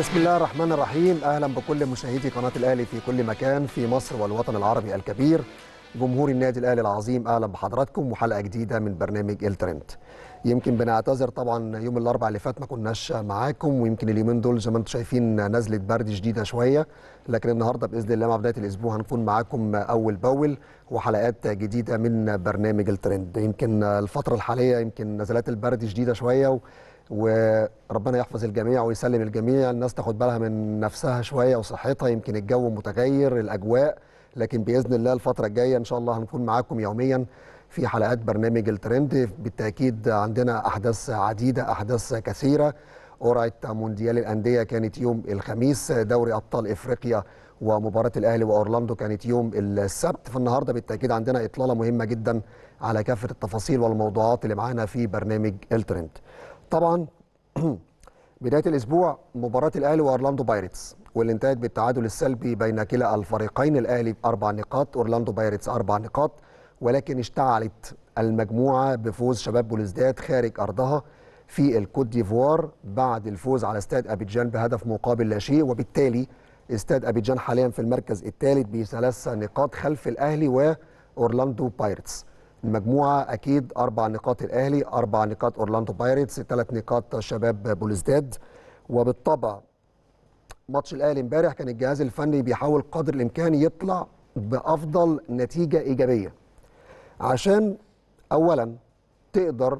بسم الله الرحمن الرحيم اهلا بكل مشاهدي قناه الاهلي في كل مكان في مصر والوطن العربي الكبير جمهور النادي الاهلي العظيم اهلا بحضراتكم وحلقه جديده من برنامج الترند يمكن بنعتذر طبعا يوم الاربعاء اللي فات ما كناش معاكم ويمكن اليومين دول زي ما انتم شايفين نزله برد شديده شويه لكن النهارده باذن الله مع بدايه الاسبوع هنكون معاكم اول باول وحلقات جديده من برنامج الترند يمكن الفتره الحاليه يمكن نزلات البرد شديده شويه و... وربنا يحفظ الجميع ويسلم الجميع الناس تاخد بالها من نفسها شويه وصحتها يمكن الجو متغير الاجواء لكن باذن الله الفتره الجايه ان شاء الله هنكون معاكم يوميا في حلقات برنامج الترند بالتاكيد عندنا احداث عديده احداث كثيره قرعه مونديال الانديه كانت يوم الخميس دوري ابطال افريقيا ومباراه الاهلي واورلاندو كانت يوم السبت فالنهارده بالتاكيد عندنا اطلاله مهمه جدا على كافه التفاصيل والموضوعات اللي معانا في برنامج الترند طبعا بدايه الاسبوع مباراه الاهلي واورلاندو بايرتس واللي انتهت بالتعادل السلبي بين كلا الفريقين الاهلي باربع نقاط اورلاندو بايرتس اربع نقاط ولكن اشتعلت المجموعه بفوز شباب بوليزداد خارج ارضها في الكوت ديفوار بعد الفوز على استاد ابيجان بهدف مقابل لا شيء وبالتالي استاد ابيجان حاليا في المركز الثالث بثلاث نقاط خلف الاهلي واورلاندو بايرتس المجموعه اكيد اربع نقاط الاهلي اربع نقاط اورلاندو بايرتس ثلاث نقاط شباب بوليزداد وبالطبع ماتش الاهلي امبارح كان الجهاز الفني بيحاول قدر الامكان يطلع بافضل نتيجه ايجابيه عشان اولا تقدر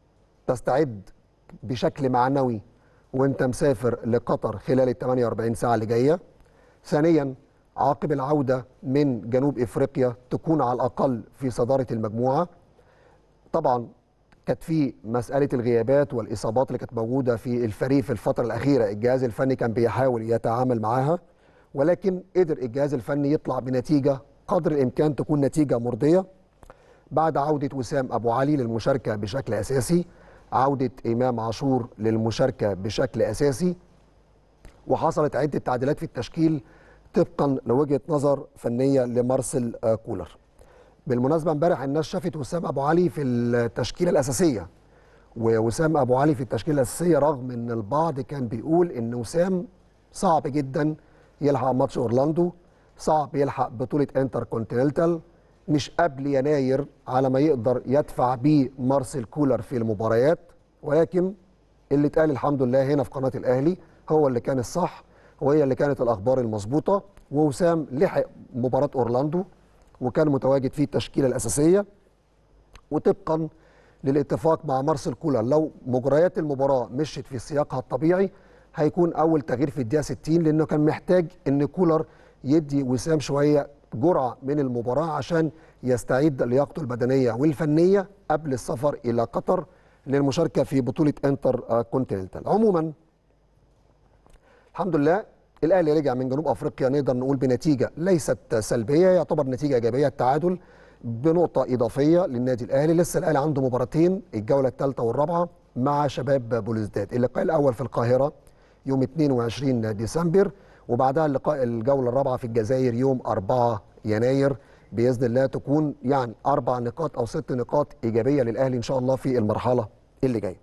تستعد بشكل معنوي وانت مسافر لقطر خلال ال 48 ساعه اللي جايه ثانيا عقب العوده من جنوب افريقيا تكون على الاقل في صداره المجموعه طبعا كانت في مساله الغيابات والاصابات اللي كانت موجوده في الفريق في الفتره الاخيره الجهاز الفني كان بيحاول يتعامل معاها ولكن قدر الجهاز الفني يطلع بنتيجه قدر الامكان تكون نتيجه مرضيه بعد عوده وسام ابو علي للمشاركه بشكل اساسي عوده امام عاشور للمشاركه بشكل اساسي وحصلت عده تعديلات في التشكيل طبقا لوجهه نظر فنيه لمارسيل كولر بالمناسبه امبارح الناس شافت وسام ابو علي في التشكيله الاساسيه ووسام ابو علي في التشكيله الاساسيه رغم ان البعض كان بيقول ان وسام صعب جدا يلحق ماتش اورلاندو صعب يلحق بطوله انتر كونتيننتال مش قبل يناير على ما يقدر يدفع بيه مارسيل كولر في المباريات ولكن اللي اتقال الحمد لله هنا في قناه الاهلي هو اللي كان الصح وهي اللي كانت الاخبار المظبوطه ووسام لحق مباراه اورلاندو وكان متواجد في التشكيله الاساسيه وطبقا للاتفاق مع مارسيل كولر لو مجريات المباراه مشت في سياقها الطبيعي هيكون اول تغيير في الدقيقه 60 لانه كان محتاج ان كولر يدي وسام شويه جرعه من المباراه عشان يستعيد لياقته البدنيه والفنيه قبل السفر الى قطر للمشاركه في بطوله انتر كونتيننتال عموما الحمد لله الاهلي رجع من جنوب افريقيا نقدر نقول بنتيجه ليست سلبيه يعتبر نتيجه ايجابيه التعادل بنقطه اضافيه للنادي الاهلي لسه الاهلي عنده مباراتين الجوله الثالثه والرابعه مع شباب بوليزداد اللقاء الاول في القاهره يوم 22 ديسمبر وبعدها اللقاء الجوله الرابعه في الجزائر يوم 4 يناير باذن الله تكون يعني اربع نقاط او ست نقاط ايجابيه للاهلي ان شاء الله في المرحله اللي جايه.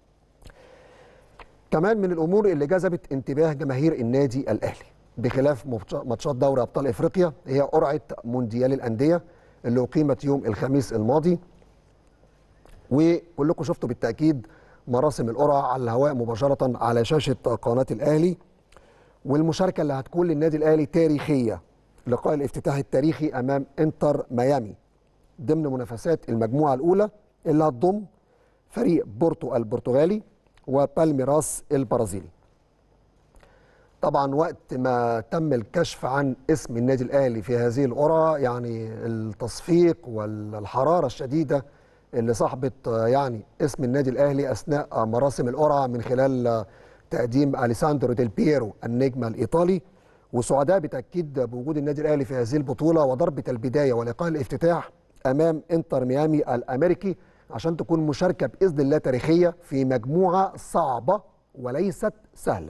كمان من الامور اللي جذبت انتباه جماهير النادي الاهلي بخلاف ماتشات دوري ابطال افريقيا هي قرعه مونديال الانديه اللي اقيمت يوم الخميس الماضي وكلكم شفتوا بالتاكيد مراسم القرعه على الهواء مباشره على شاشه قناه الاهلي والمشاركه اللي هتكون للنادي الاهلي تاريخيه لقاء الافتتاح التاريخي امام انتر ميامي ضمن منافسات المجموعه الاولى اللي هتضم فريق بورتو البرتغالي وبالميراس البرازيلي طبعا وقت ما تم الكشف عن اسم النادي الاهلي في هذه القرعه يعني التصفيق والحراره الشديده اللي صاحبت يعني اسم النادي الاهلي اثناء مراسم القرعه من خلال تقديم اليساندرو ديل بييرو النجم الايطالي وسعداء بالتاكيد بوجود النادي الاهلي في هذه البطوله وضربه البدايه ولقاء الافتتاح امام انتر ميامي الامريكي عشان تكون مشاركه باذن الله تاريخيه في مجموعه صعبه وليست سهله.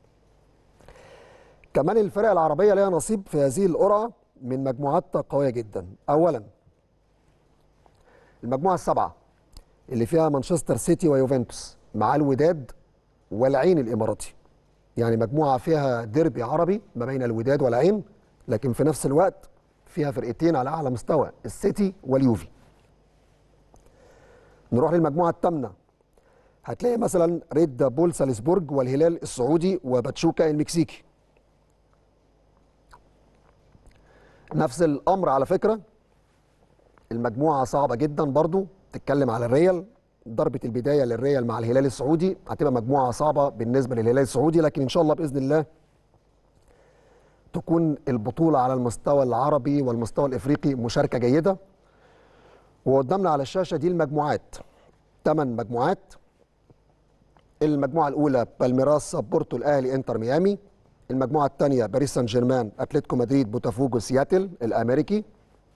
كمان الفرق العربيه لها نصيب في هذه القرعه من مجموعات قويه جدا. اولا المجموعه السبعه اللي فيها مانشستر سيتي ويوفنتوس مع الوداد والعين الاماراتي. يعني مجموعه فيها ديربي عربي ما بين الوداد والعين لكن في نفس الوقت فيها فرقتين على اعلى مستوى السيتي واليوفي نروح للمجموعه الثامنه هتلاقي مثلا ريد بول سالزبورج والهلال السعودي وباتشوكا المكسيكي نفس الامر على فكره المجموعه صعبه جدا برضو تتكلم على الريال ضربه البدايه للريال مع الهلال السعودي هتبقى مجموعه صعبه بالنسبه للهلال السعودي لكن ان شاء الله باذن الله تكون البطوله على المستوى العربي والمستوى الافريقي مشاركه جيده وقدامنا على الشاشه دي المجموعات ثمان مجموعات المجموعه الاولى بالميراس بورتو الاهلي انتر ميامي المجموعه الثانيه باريس سان جيرمان اتلتيكو مدريد بوتافوجو سياتل الامريكي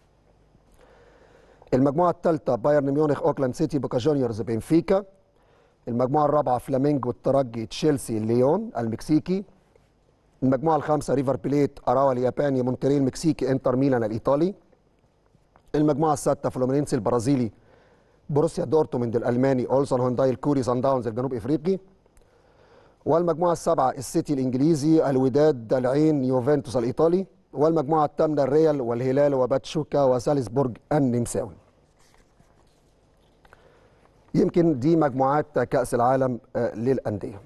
المجموعه الثالثه بايرن ميونخ اوكلاند سيتي بوكا جونيورز بنفيكا المجموعه الرابعه فلامينجو الترجي تشيلسي ليون المكسيكي المجموعه الخامسه ريفر بليت اراوا الياباني مونتري المكسيكي انتر ميلان الايطالي المجموعه السادسه فلومينينسي البرازيلي بروسيا دورتموند الالماني اولسون هونداي الكوري سان داونز الجنوب افريقي والمجموعه السابعه السيتي الانجليزي الوداد العين يوفنتوس الايطالي والمجموعه الثامنه الريال والهلال وباتشوكا وسالزبورج النمساوي يمكن دي مجموعات كاس العالم آه، للانديه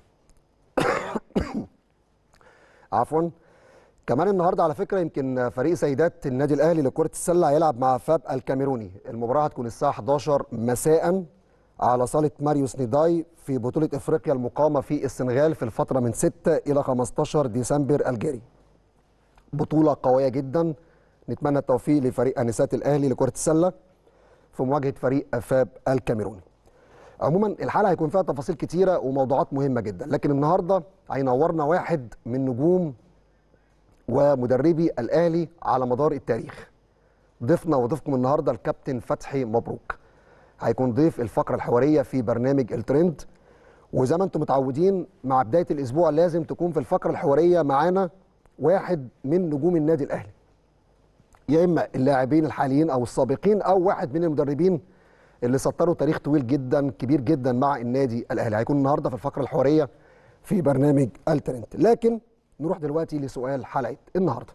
عفوا كمان النهارده على فكره يمكن فريق سيدات النادي الاهلي لكره السله هيلعب مع فاب الكاميروني المباراه هتكون الساعه 11 مساء على صاله ماريوس نيداي في بطوله افريقيا المقامه في السنغال في الفتره من 6 الى 15 ديسمبر الجاري بطوله قويه جدا نتمنى التوفيق لفريق انسات الاهلي لكره السله في مواجهه فريق فاب الكاميروني عموما الحلقه هيكون فيها تفاصيل كتيره وموضوعات مهمه جدا لكن النهارده هينورنا واحد من نجوم ومدربي الاهلي على مدار التاريخ ضيفنا وضيفكم النهارده الكابتن فتحي مبروك هيكون ضيف الفقره الحواريه في برنامج الترند وزي ما انتم متعودين مع بدايه الاسبوع لازم تكون في الفقره الحواريه معانا واحد من نجوم النادي الاهلي يا اما اللاعبين الحاليين او السابقين او واحد من المدربين اللي سطروا تاريخ طويل جدا كبير جدا مع النادي الاهلي هيكون النهارده في الفقره الحواريه في برنامج الترند لكن نروح دلوقتي لسؤال حلقه النهارده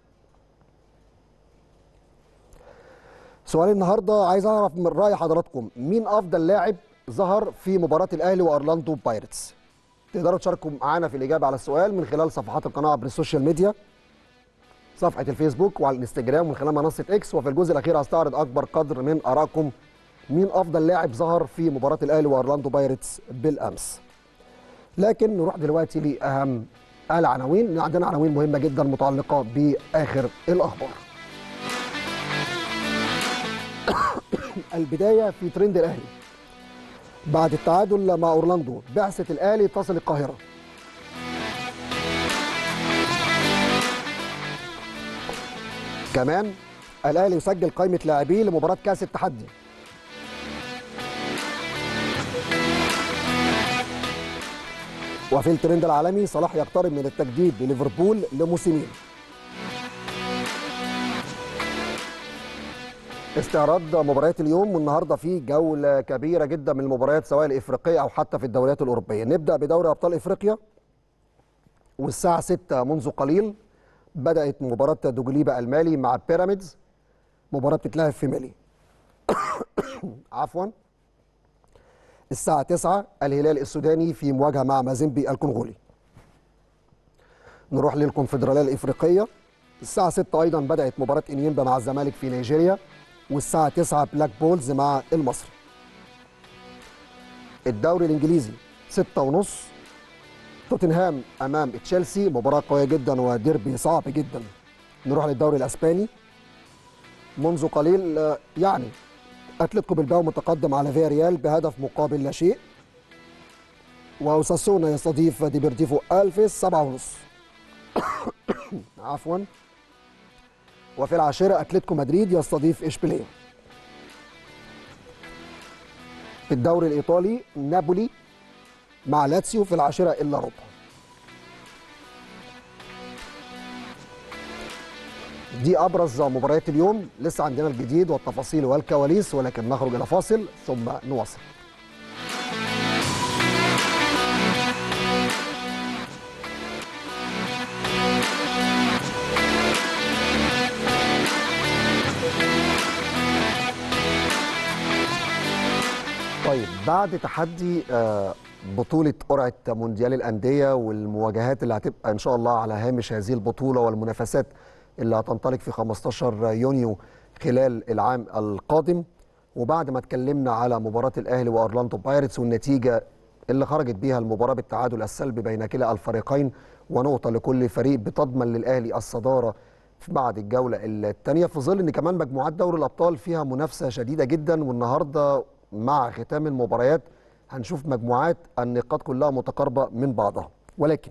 سؤال النهارده عايز اعرف من راي حضراتكم مين افضل لاعب ظهر في مباراه الاهلي وارلاندو بايرتس تقدروا تشاركوا معانا في الاجابه على السؤال من خلال صفحات القناه عبر السوشيال ميديا صفحه الفيسبوك وعلى الانستجرام ومن خلال منصه اكس وفي الجزء الاخير هستعرض اكبر قدر من ارائكم مين افضل لاعب ظهر في مباراه الاهلي وارلاندو بايرتس بالامس لكن نروح دلوقتي لاهم العناوين عندنا عناوين مهمه جدا متعلقه باخر الاخبار البدايه في ترند الاهلي بعد التعادل مع اورلاندو بعثه الاهلي تصل القاهره كمان الاهلي يسجل قائمه لاعبيه لمباراه كاس التحدي وفي الترند العالمي صلاح يقترب من التجديد لليفربول لموسمين استعراض مباريات اليوم والنهارده في جوله كبيره جدا من المباريات سواء الافريقيه او حتى في الدوريات الاوروبيه نبدا بدوري ابطال افريقيا والساعه 6 منذ قليل بدات مباراه دوجليبا المالي مع بيراميدز مباراه بتتلعب في مالي عفوا الساعة 9 الهلال السوداني في مواجهة مع مازيمبي الكونغولي نروح للكونفدرالية الإفريقية الساعة 6 أيضا بدأت مباراة إنيمبا مع الزمالك في نيجيريا والساعة 9 بلاك بولز مع المصري الدوري الإنجليزي 6 ونص توتنهام أمام تشيلسي مباراة قوية جدا وديربي صعب جدا نروح للدوري الأسباني منذ قليل آه، يعني اتلتيكو بالباو متقدم على فيا ريال بهدف مقابل لا شيء وأوساسونا يستضيف ديبرتيفو ألفيس سبعة ونص عفوا وفي العاشرة أتلتيكو مدريد يستضيف إشبيلية في الدوري الإيطالي نابولي مع لاتسيو في العاشرة إلا ربع دي ابرز مباريات اليوم لسه عندنا الجديد والتفاصيل والكواليس ولكن نخرج الى فاصل ثم نواصل طيب بعد تحدي آه، بطولة قرعة مونديال الأندية والمواجهات اللي هتبقى إن شاء الله على هامش هذه البطولة والمنافسات اللي هتنطلق في 15 يونيو خلال العام القادم وبعد ما اتكلمنا على مباراة الأهلي وأورلاندو بايرتس والنتيجة اللي خرجت بيها المباراة بالتعادل السلبي بين كلا الفريقين ونقطة لكل فريق بتضمن للأهلي الصدارة في بعد الجولة الثانية في ظل إن كمان مجموعات دوري الأبطال فيها منافسة شديدة جدا والنهاردة مع ختام المباريات هنشوف مجموعات النقاط كلها متقاربة من بعضها ولكن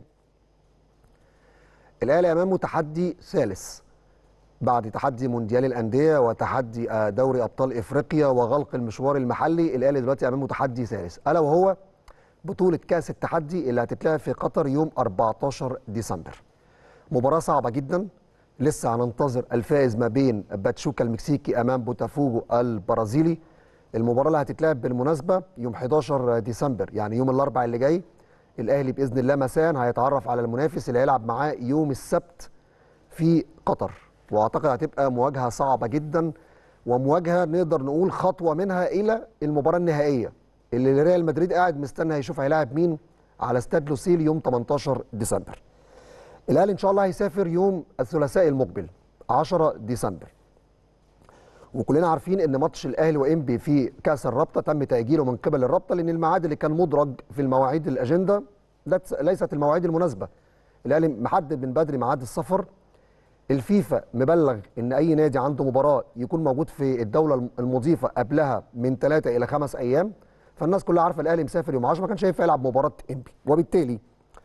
الأهلي أمامه تحدي ثالث بعد تحدي مونديال الأندية وتحدي آه، دوري أبطال إفريقيا وغلق المشوار المحلي الأهلي دلوقتي أمامه تحدي ثالث ألا وهو بطولة كأس التحدي اللي هتتلعب في قطر يوم 14 ديسمبر مباراة صعبة جدا لسه هننتظر الفائز ما بين باتشوكا المكسيكي أمام بوتافوجو البرازيلي المباراة اللي هتتلعب بالمناسبة يوم 11 ديسمبر يعني يوم الأربع اللي جاي الأهلي بإذن الله مساء هيتعرف على المنافس اللي هيلعب معاه يوم السبت في قطر واعتقد هتبقى مواجهه صعبه جدا ومواجهه نقدر نقول خطوه منها الى المباراه النهائيه اللي ريال مدريد قاعد مستني هيشوف هيلاعب مين على استاد لوسيل يوم 18 ديسمبر. الاهلي ان شاء الله هيسافر يوم الثلاثاء المقبل 10 ديسمبر. وكلنا عارفين ان ماتش الاهلي وانبي في كاس الرابطه تم تاجيله من قبل الرابطه لان الميعاد اللي كان مدرج في المواعيد الاجنده ليست المواعيد المناسبه. الاهلي محدد من بدري ميعاد السفر الفيفا مبلغ ان اي نادي عنده مباراه يكون موجود في الدوله المضيفه قبلها من ثلاثه الى خمس ايام فالناس كلها عارفه الاهلي مسافر يوم 10 ما كانش هينفع يلعب مباراه انبي وبالتالي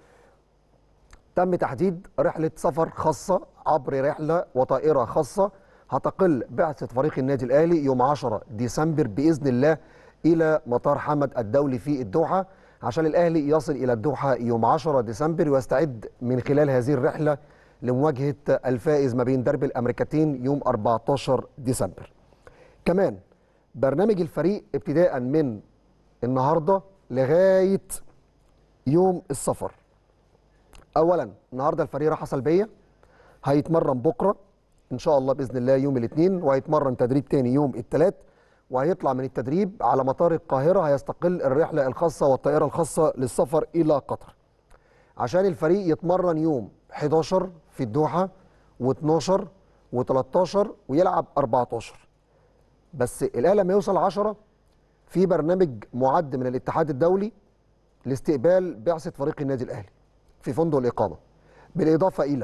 تم تحديد رحله سفر خاصه عبر رحله وطائره خاصه هتقل بعثه فريق النادي الاهلي يوم 10 ديسمبر باذن الله الى مطار حمد الدولي في الدوحه عشان الاهلي يصل الى الدوحه يوم 10 ديسمبر ويستعد من خلال هذه الرحله لمواجهه الفائز ما بين درب الامريكتين يوم 14 ديسمبر. كمان برنامج الفريق ابتداء من النهارده لغايه يوم السفر. اولا النهارده الفريق راحه سلبيه هيتمرن بكره ان شاء الله باذن الله يوم الاثنين وهيتمرن تدريب تاني يوم الثلاث وهيطلع من التدريب على مطار القاهره هيستقل الرحله الخاصه والطائره الخاصه للسفر الى قطر. عشان الفريق يتمرن يوم 11 في الدوحه و12 و13 ويلعب 14 بس الاهلي لما يوصل 10 في برنامج معد من الاتحاد الدولي لاستقبال بعثه فريق النادي الاهلي في فندق الاقامه بالاضافه الى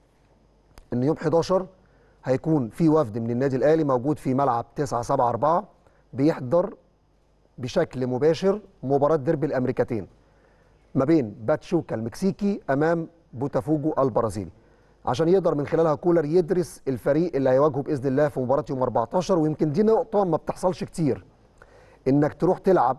ان يوم 11 هيكون في وفد من النادي الاهلي موجود في ملعب 974 بيحضر بشكل مباشر مباراه ديربي الامريكتين ما بين باتشوكا المكسيكي امام بوتافوجو البرازيلي عشان يقدر من خلالها كولر يدرس الفريق اللي هيواجهه باذن الله في مباراه يوم 14 ويمكن دي نقطه ما بتحصلش كتير انك تروح تلعب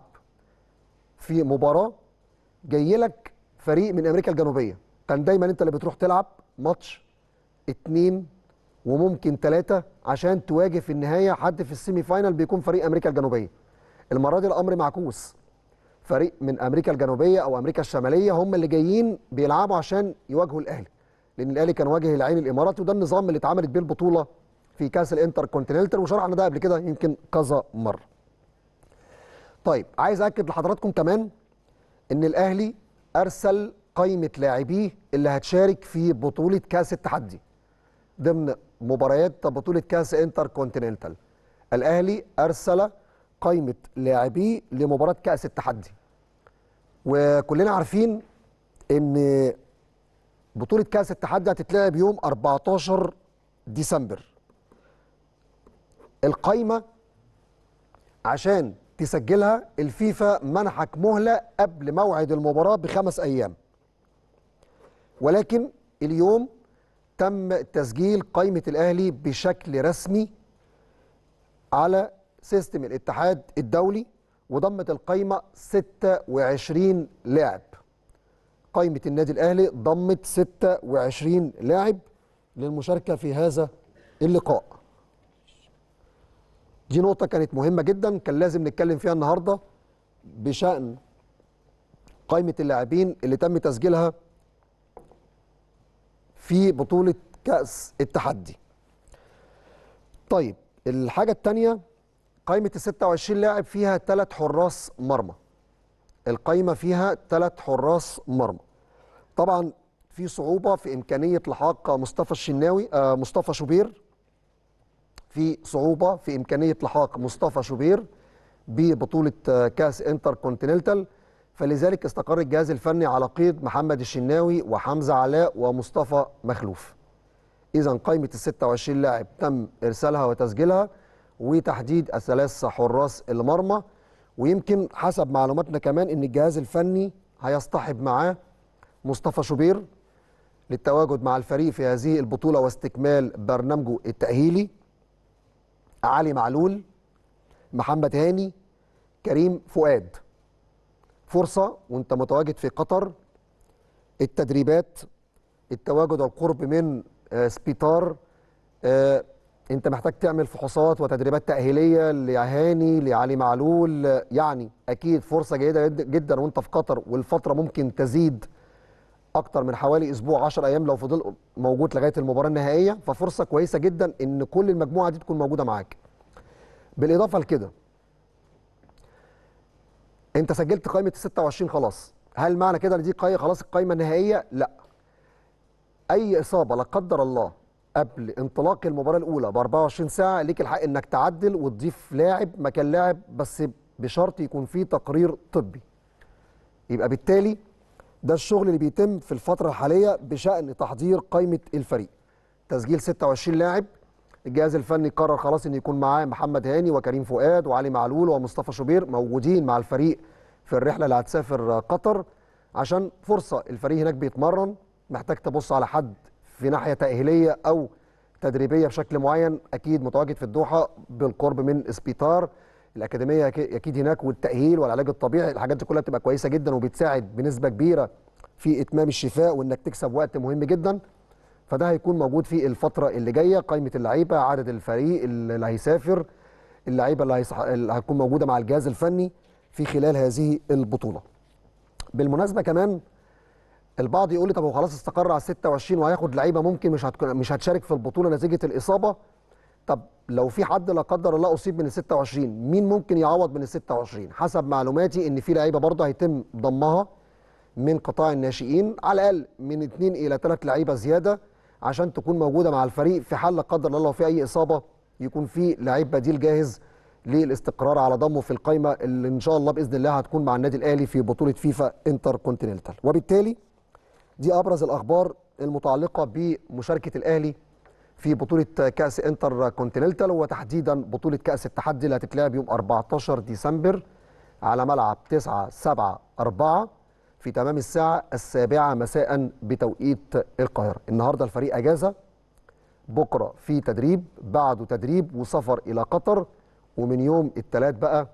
في مباراه جاي لك فريق من امريكا الجنوبيه كان دايما انت اللي بتروح تلعب ماتش اتنين وممكن ثلاثة عشان تواجه في النهاية حد في السيمي فاينال بيكون فريق أمريكا الجنوبية المرة دي الأمر معكوس فريق من أمريكا الجنوبية أو أمريكا الشمالية هم اللي جايين بيلعبوا عشان يواجهوا الأهلي لأن الأهلي كان واجه العين الإماراتي وده النظام اللي اتعملت بيه البطولة في كأس الانتر كونتيننتال وشرحنا ده قبل كده يمكن كذا مرة طيب عايز أكد لحضراتكم كمان إن الأهلي أرسل قائمة لاعبيه اللي هتشارك في بطولة كأس التحدي ضمن مباريات بطولة كأس انتر كونتيننتال الأهلي أرسل قائمة لاعبيه لمباراة كأس التحدي وكلنا عارفين ان بطولة كأس التحدي هتتلعب يوم 14 ديسمبر القائمة عشان تسجلها الفيفا منحك مهلة قبل موعد المباراة بخمس أيام ولكن اليوم تم تسجيل قائمة الأهلي بشكل رسمي على سيستم الاتحاد الدولي وضمت القائمة 26 لاعب قائمة النادي الأهلي ضمت 26 لاعب للمشاركة في هذا اللقاء دي نقطة كانت مهمة جدا كان لازم نتكلم فيها النهاردة بشأن قائمة اللاعبين اللي تم تسجيلها في بطولة كأس التحدي طيب الحاجة الثانية قائمه ال 26 لاعب فيها ثلاث حراس مرمى القائمه فيها ثلاث حراس مرمى طبعا في صعوبه في امكانيه لحاق مصطفى الشناوي آه مصطفى شوبير في صعوبه في امكانيه لحاق مصطفى شوبير ببطوله آه، كاس انتر كونتيننتال فلذلك استقر الجهاز الفني على قيد محمد الشناوي وحمزه علاء ومصطفى مخلوف اذا قائمه ال 26 لاعب تم ارسالها وتسجيلها وتحديد الثلاث حراس المرمى ويمكن حسب معلوماتنا كمان ان الجهاز الفني هيصطحب معاه مصطفى شوبير للتواجد مع الفريق في هذه البطوله واستكمال برنامجه التاهيلي علي معلول محمد هاني كريم فؤاد فرصه وانت متواجد في قطر التدريبات التواجد القرب من آه، سبيطار آه، انت محتاج تعمل فحوصات وتدريبات تاهيليه لهاني لعلي معلول آه، يعني اكيد فرصه جيده جد- جدا وانت في قطر والفتره ممكن تزيد اكتر من حوالي اسبوع 10 ايام لو فضل موجود لغايه المباراه النهائيه ففرصه كويسه جدا ان كل المجموعه دي تكون موجوده معاك بالاضافه لكده انت سجلت قائمه ال 26 خلاص هل معنى كده ان دي قائمه خلاص القائمه النهائيه لا اي اصابه لا قدر الله قبل انطلاق المباراه الاولى ب 24 ساعه ليك الحق انك تعدل وتضيف لاعب مكان لاعب بس بشرط يكون فيه تقرير طبي يبقى بالتالي ده الشغل اللي بيتم في الفتره الحاليه بشان تحضير قائمه الفريق تسجيل 26 لاعب الجهاز الفني قرر خلاص ان يكون معاه محمد هاني وكريم فؤاد وعلي معلول ومصطفى شوبير موجودين مع الفريق في الرحله اللي هتسافر قطر عشان فرصه الفريق هناك بيتمرن محتاج تبص على حد في ناحيه تاهيليه او تدريبيه بشكل معين اكيد متواجد في الدوحه بالقرب من اسبيطار الاكاديميه أكي- اكيد هناك والتاهيل والعلاج الطبيعي الحاجات دي كلها بتبقى كويسه جدا وبتساعد بنسبه كبيره في اتمام الشفاء وانك تكسب وقت مهم جدا فده هيكون موجود في الفتره اللي جايه قائمه اللعيبه عدد الفريق اللي هيسافر اللعيبه اللي, هيصح... اللي هتكون موجوده مع الجهاز الفني في خلال هذه البطوله بالمناسبه كمان البعض يقول لي طب هو خلاص استقر على 26 وهياخد لعيبه ممكن مش هتكون مش هتشارك في البطوله نتيجه الاصابه طب لو في حد لا قدر الله اصيب من ال 26 مين ممكن يعوض من ال 26 حسب معلوماتي ان في لعيبه برضه هيتم ضمها من قطاع الناشئين على الاقل من اثنين الى ثلاث لعيبه زياده عشان تكون موجوده مع الفريق في حال لا قدر الله لو في اي اصابه يكون في لعيب بديل جاهز للاستقرار على ضمه في القائمه اللي ان شاء الله باذن الله هتكون مع النادي الاهلي في بطوله فيفا انتر كونتيننتال وبالتالي دي ابرز الاخبار المتعلقه بمشاركه الاهلي في بطوله كاس انتر كونتيننتال وتحديدا بطوله كاس التحدي اللي هتتلعب يوم 14 ديسمبر على ملعب 9 7 4 في تمام الساعه السابعه مساء بتوقيت القاهره النهارده الفريق اجازه بكره في تدريب بعده تدريب وسفر الى قطر ومن يوم الثلاث بقى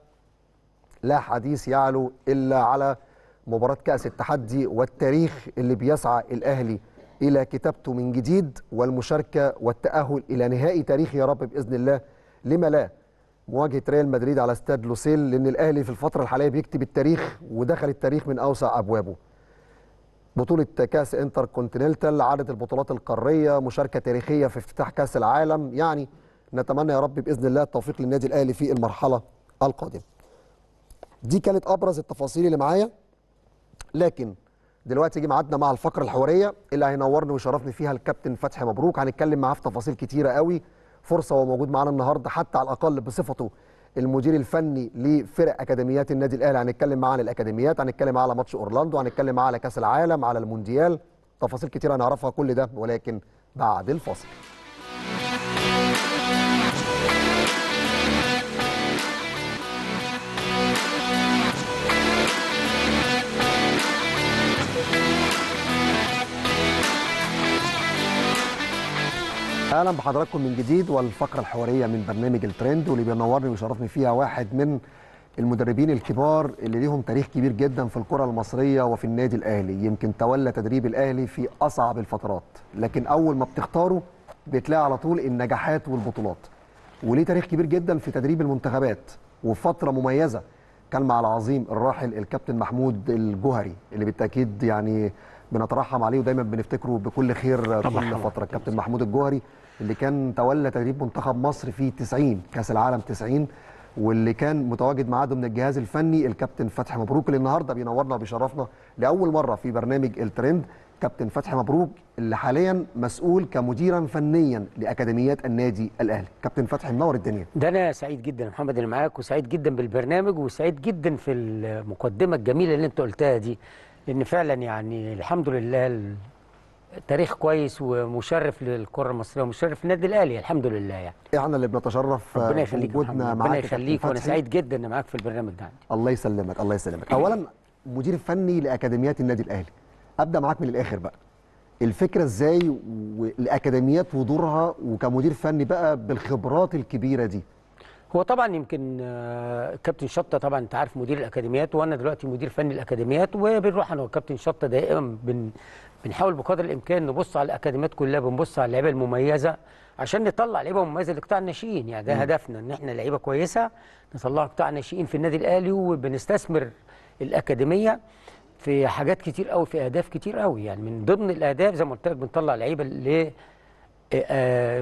لا حديث يعلو الا على مباراه كاس التحدي والتاريخ اللي بيسعى الاهلي الى كتابته من جديد والمشاركه والتاهل الى نهائي تاريخي يا رب باذن الله لما لا مواجهه ريال مدريد على استاد لوسيل لان الاهلي في الفتره الحاليه بيكتب التاريخ ودخل التاريخ من اوسع ابوابه بطولة كأس انتر كونتيننتال عدد البطولات القارية مشاركة تاريخية في افتتاح كأس العالم يعني نتمنى يا رب بإذن الله التوفيق للنادي الأهلي في المرحلة القادمة دي كانت أبرز التفاصيل اللي معايا لكن دلوقتي جه ميعادنا مع الفقرة الحوارية اللي هينورني ويشرفني فيها الكابتن فتحي مبروك هنتكلم معاه في تفاصيل كتيرة قوي فرصة هو موجود معانا النهاردة حتى على الأقل بصفته المدير الفني لفرق اكاديميات النادي الاهلي هنتكلم معاه عن الاكاديميات هنتكلم معاه على ماتش اورلاندو هنتكلم معاه على كاس العالم على المونديال تفاصيل كتيره هنعرفها كل ده ولكن بعد الفاصل اهلا بحضراتكم من جديد والفقره الحواريه من برنامج الترند واللي بينورني ويشرفني فيها واحد من المدربين الكبار اللي ليهم تاريخ كبير جدا في الكره المصريه وفي النادي الاهلي يمكن تولى تدريب الاهلي في اصعب الفترات لكن اول ما بتختاره بتلاقي على طول النجاحات والبطولات وليه تاريخ كبير جدا في تدريب المنتخبات وفتره مميزه كان مع العظيم الراحل الكابتن محمود الجوهري اللي بالتاكيد يعني بنترحم عليه ودايما بنفتكره بكل خير كل فتره الكابتن محمود الجوهري اللي كان تولى تدريب منتخب مصر في 90 كاس العالم 90 واللي كان متواجد معاه ضمن الجهاز الفني الكابتن فتحي مبروك اللي النهارده بينورنا وبيشرفنا لاول مره في برنامج الترند كابتن فتحي مبروك اللي حاليا مسؤول كمديرا فنيا لاكاديميات النادي الاهلي كابتن فتحي منور الدنيا ده انا سعيد جدا يا محمد اللي معاك وسعيد جدا بالبرنامج وسعيد جدا في المقدمه الجميله اللي انت قلتها دي لان فعلا يعني الحمد لله تاريخ كويس ومشرف للكره المصريه ومشرف للنادي الاهلي الحمد لله يعني احنا اللي بنتشرف ربنا يخليك يا وجودنا محمد. معاك ربنا يا كابتن يخليك وانا فتحي. سعيد جدا ان معاك في البرنامج ده عندي الله يسلمك الله يسلمك اولا مدير فني لاكاديميات النادي الاهلي ابدا معاك من الاخر بقى الفكره ازاي والاكاديميات ودورها وكمدير فني بقى بالخبرات الكبيره دي هو طبعا يمكن آه، كابتن شطه طبعا انت عارف مدير الاكاديميات وانا دلوقتي مدير فني الاكاديميات وبنروح انا وكابتن شطه دائما بن بنحاول بقدر الامكان نبص على الاكاديميات كلها بنبص على اللعيبه المميزه عشان نطلع لعيبه مميزه لقطاع الناشئين يعني ده هدفنا ان احنا لعيبه كويسه نطلع قطاع الناشئين في النادي الاهلي وبنستثمر الاكاديميه في حاجات كتير قوي في اهداف كتير قوي يعني من ضمن الاهداف زي ما قلت لك بنطلع لعيبه ل آه،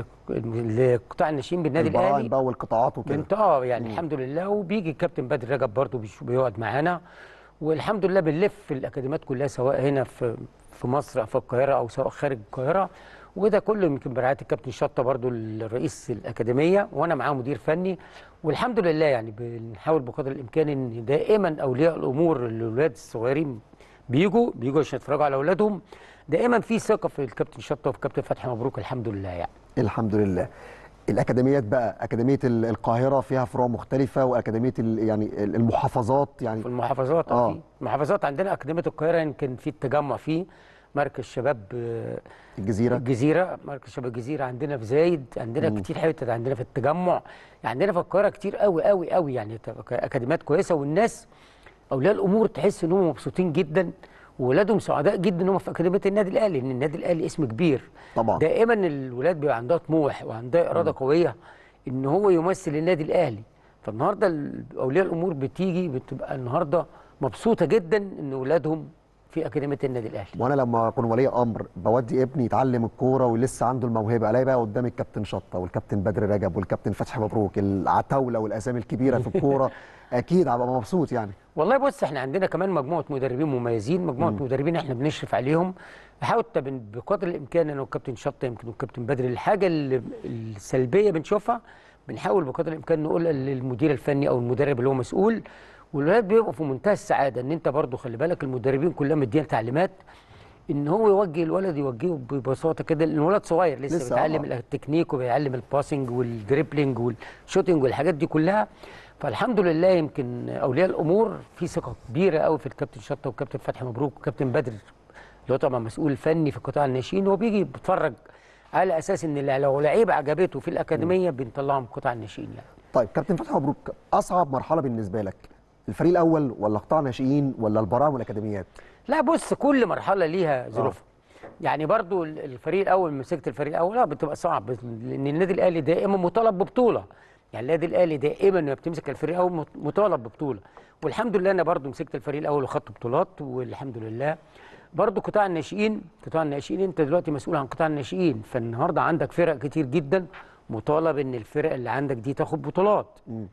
لقطاع الناشئين بالنادي البراعم الاهلي بقى والقطاعات وكده بنت اه يعني الحمد لله وبيجي الكابتن بدر رجب برضه بيش- بيقعد معانا والحمد لله بنلف في الاكاديميات كلها سواء هنا في في مصر او في القاهره او سواء خارج القاهره وده كله يمكن برعايه الكابتن شطه برضه الرئيس الاكاديميه وانا معاه مدير فني والحمد لله يعني بنحاول بقدر الامكان ان دائما اولياء الامور الاولاد الصغيرين بيجوا بيجوا عشان يتفرجوا على اولادهم دائما في ثقه في الكابتن شطه وفي الكابتن فتحي مبروك الحمد لله يعني الحمد لله الاكاديميات بقى اكاديميه ال- القاهره فيها فروع مختلفه واكاديميه ال- يعني ال- المحافظات يعني في المحافظات آه. اه في المحافظات عندنا اكاديميه القاهره يمكن في التجمع فيه مركز شباب آه، الجزيره الجزيره مركز شباب الجزيره عندنا في زايد عندنا كتير حتت عندنا في التجمع عندنا في القاهره كتير قوي قوي قوي يعني ت- اكاديميات كويسه والناس اولياء الامور تحس ان هم مبسوطين جدا وولادهم سعداء جدا ان هم في اكاديميه النادي الاهلي لان النادي الاهلي اسم كبير طبعا دائما الولاد بيبقى عندها طموح وعندها اراده قويه ان هو يمثل النادي الاهلي فالنهارده ال- اولياء الامور بتيجي بتبقى النهارده مبسوطه جدا ان اولادهم في اكاديميه النادي الاهلي وانا لما اكون ولي امر بودي ابني يتعلم الكوره ولسه عنده الموهبه الاقي بقى قدامي الكابتن شطه والكابتن بدر رجب والكابتن فتحي مبروك العتاوله والاسامي الكبيره في الكوره اكيد هبقى مبسوط يعني والله بص احنا عندنا كمان مجموعه مدربين مميزين مجموعه مدربين احنا بنشرف عليهم حاولت بن- بقدر الامكان انا والكابتن شطه يمكن والكابتن بدر الحاجه اللي السلبيه بنشوفها بنحاول بقدر الامكان نقولها للمدير الفني او المدرب اللي هو مسؤول والولاد بيبقوا في منتهى السعاده ان انت برضو خلي بالك المدربين كلهم مدينا تعليمات ان هو يوجه الولد يوجهه ببساطه كده لان الولد صغير لسه, لسه، لسه بيتعلم آه. التكنيك وبيعلم الباسنج والدريبلينج والشوتنج والحاجات دي كلها فالحمد لله يمكن اولياء الامور في ثقه كبيره قوي في الكابتن شطه والكابتن فتحي مبروك والكابتن بدر اللي هو طبعا مسؤول فني في قطاع الناشئين هو بيجي بيتفرج على اساس ان لو لعيب عجبته في الاكاديميه بنطلعهم قطاع الناشئين يعني طيب كابتن فتحي مبروك اصعب مرحله بالنسبه لك الفريق الاول ولا قطاع ناشئين ولا البراعم والاكاديميات لا بص كل مرحله ليها ظروفها يعني برضو ال- الفريق الاول مسكت الفريق الاول اه بتبقى صعب لان النادي الاهلي دائما مطالب ببطوله يعني النادي الاهلي دائما لما بتمسك الفريق الاول مط- مطالب ببطوله والحمد لله انا برضو مسكت الفريق الاول وخدت بطولات والحمد لله برضو قطاع الناشئين قطاع الناشئين انت دلوقتي مسؤول عن قطاع الناشئين فالنهارده عندك فرق كتير جدا مطالب ان الفرق اللي عندك دي تاخد بطولات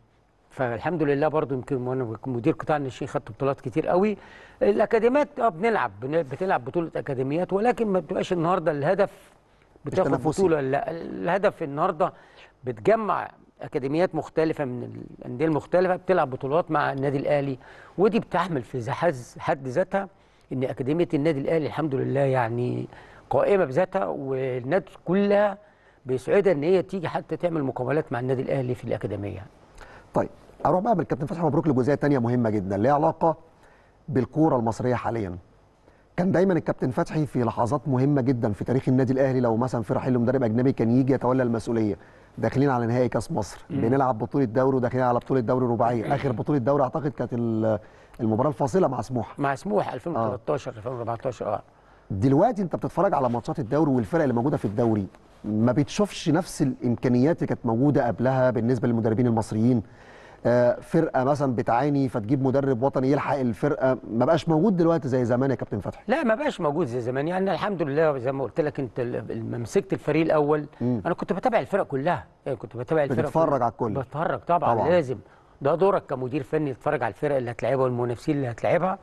فالحمد لله برضو يمكن وانا مدير قطاع الناشئين خدت بطولات كتير قوي الاكاديميات اه بنلعب بن- بتلعب بطوله اكاديميات ولكن ما بتبقاش النهارده الهدف بتاخد تنافسي. بطوله لا الهدف النهارده بتجمع اكاديميات مختلفه من الانديه المختلفه بتلعب بطولات مع النادي الاهلي ودي بتحمل في ذا- حز- حد ذاتها ان اكاديميه النادي الاهلي الحمد لله يعني قائمه بذاتها والناس كلها بيسعدها ان هي تيجي حتى تعمل مقابلات مع النادي الاهلي في الاكاديميه طيب اروح بقى بالكابتن فتحي مبروك لجزئيه تانية مهمه جدا ليها علاقه بالكوره المصريه حاليا كان دايما الكابتن فتحي في لحظات مهمه جدا في تاريخ النادي الاهلي لو مثلا في رحيل مدرب اجنبي كان يجي يتولى المسؤوليه داخلين على نهائي كاس مصر بنلعب بطوله دوري وداخلين على بطوله دوري رباعيه اخر بطوله دوري اعتقد كانت ال- المباراه الفاصله مع سموحه مع سموح 2013 2014 اه دلوقتي انت بتتفرج على ماتشات الدوري والفرق اللي موجوده في الدوري ما بتشوفش نفس الامكانيات اللي كانت موجوده قبلها بالنسبه للمدربين المصريين آه، فرقه مثلا بتعاني فتجيب مدرب وطني يلحق الفرقه ما بقاش موجود دلوقتي زي زمان يا كابتن فتحي لا ما بقاش موجود زي زمان يعني الحمد لله زي ما قلت لك انت ال- لما مسكت الفريق الاول انا كنت بتابع الفرق كلها يعني كنت بتابع الفرق بتتفرج كلها. على الكل. بتفرج طبعا, طبعاً. طبعا لازم ده دورك كمدير فني تتفرج على الفرق اللي هتلعبها والمنافسين اللي هتلعبها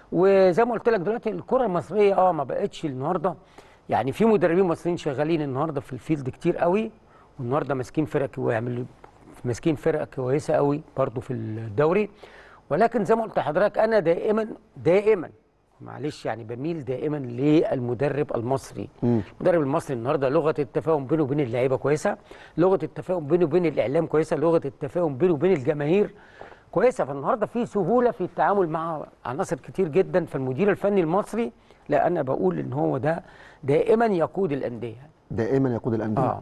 وزي ما قلت لك دلوقتي الكره المصريه اه ما بقتش النهارده يعني في مدربين مصريين شغالين النهارده في الفيلد كتير قوي والنهارده ماسكين فرق ويعملوا ماسكين فرق كويسه قوي برضو في الدوري ولكن زي ما قلت لحضرتك انا دائما دائما معلش يعني بميل دائما للمدرب المصري المدرب المصري النهارده لغه التفاهم بينه وبين اللعيبه كويسه لغه التفاهم بينه وبين الاعلام كويسه لغه التفاهم بينه وبين الجماهير كويسه فالنهارده في سهوله في التعامل مع عناصر كتير جدا فالمدير الفني المصري لا انا بقول ان هو ده دائما يقود الانديه دائما يقود الانديه اه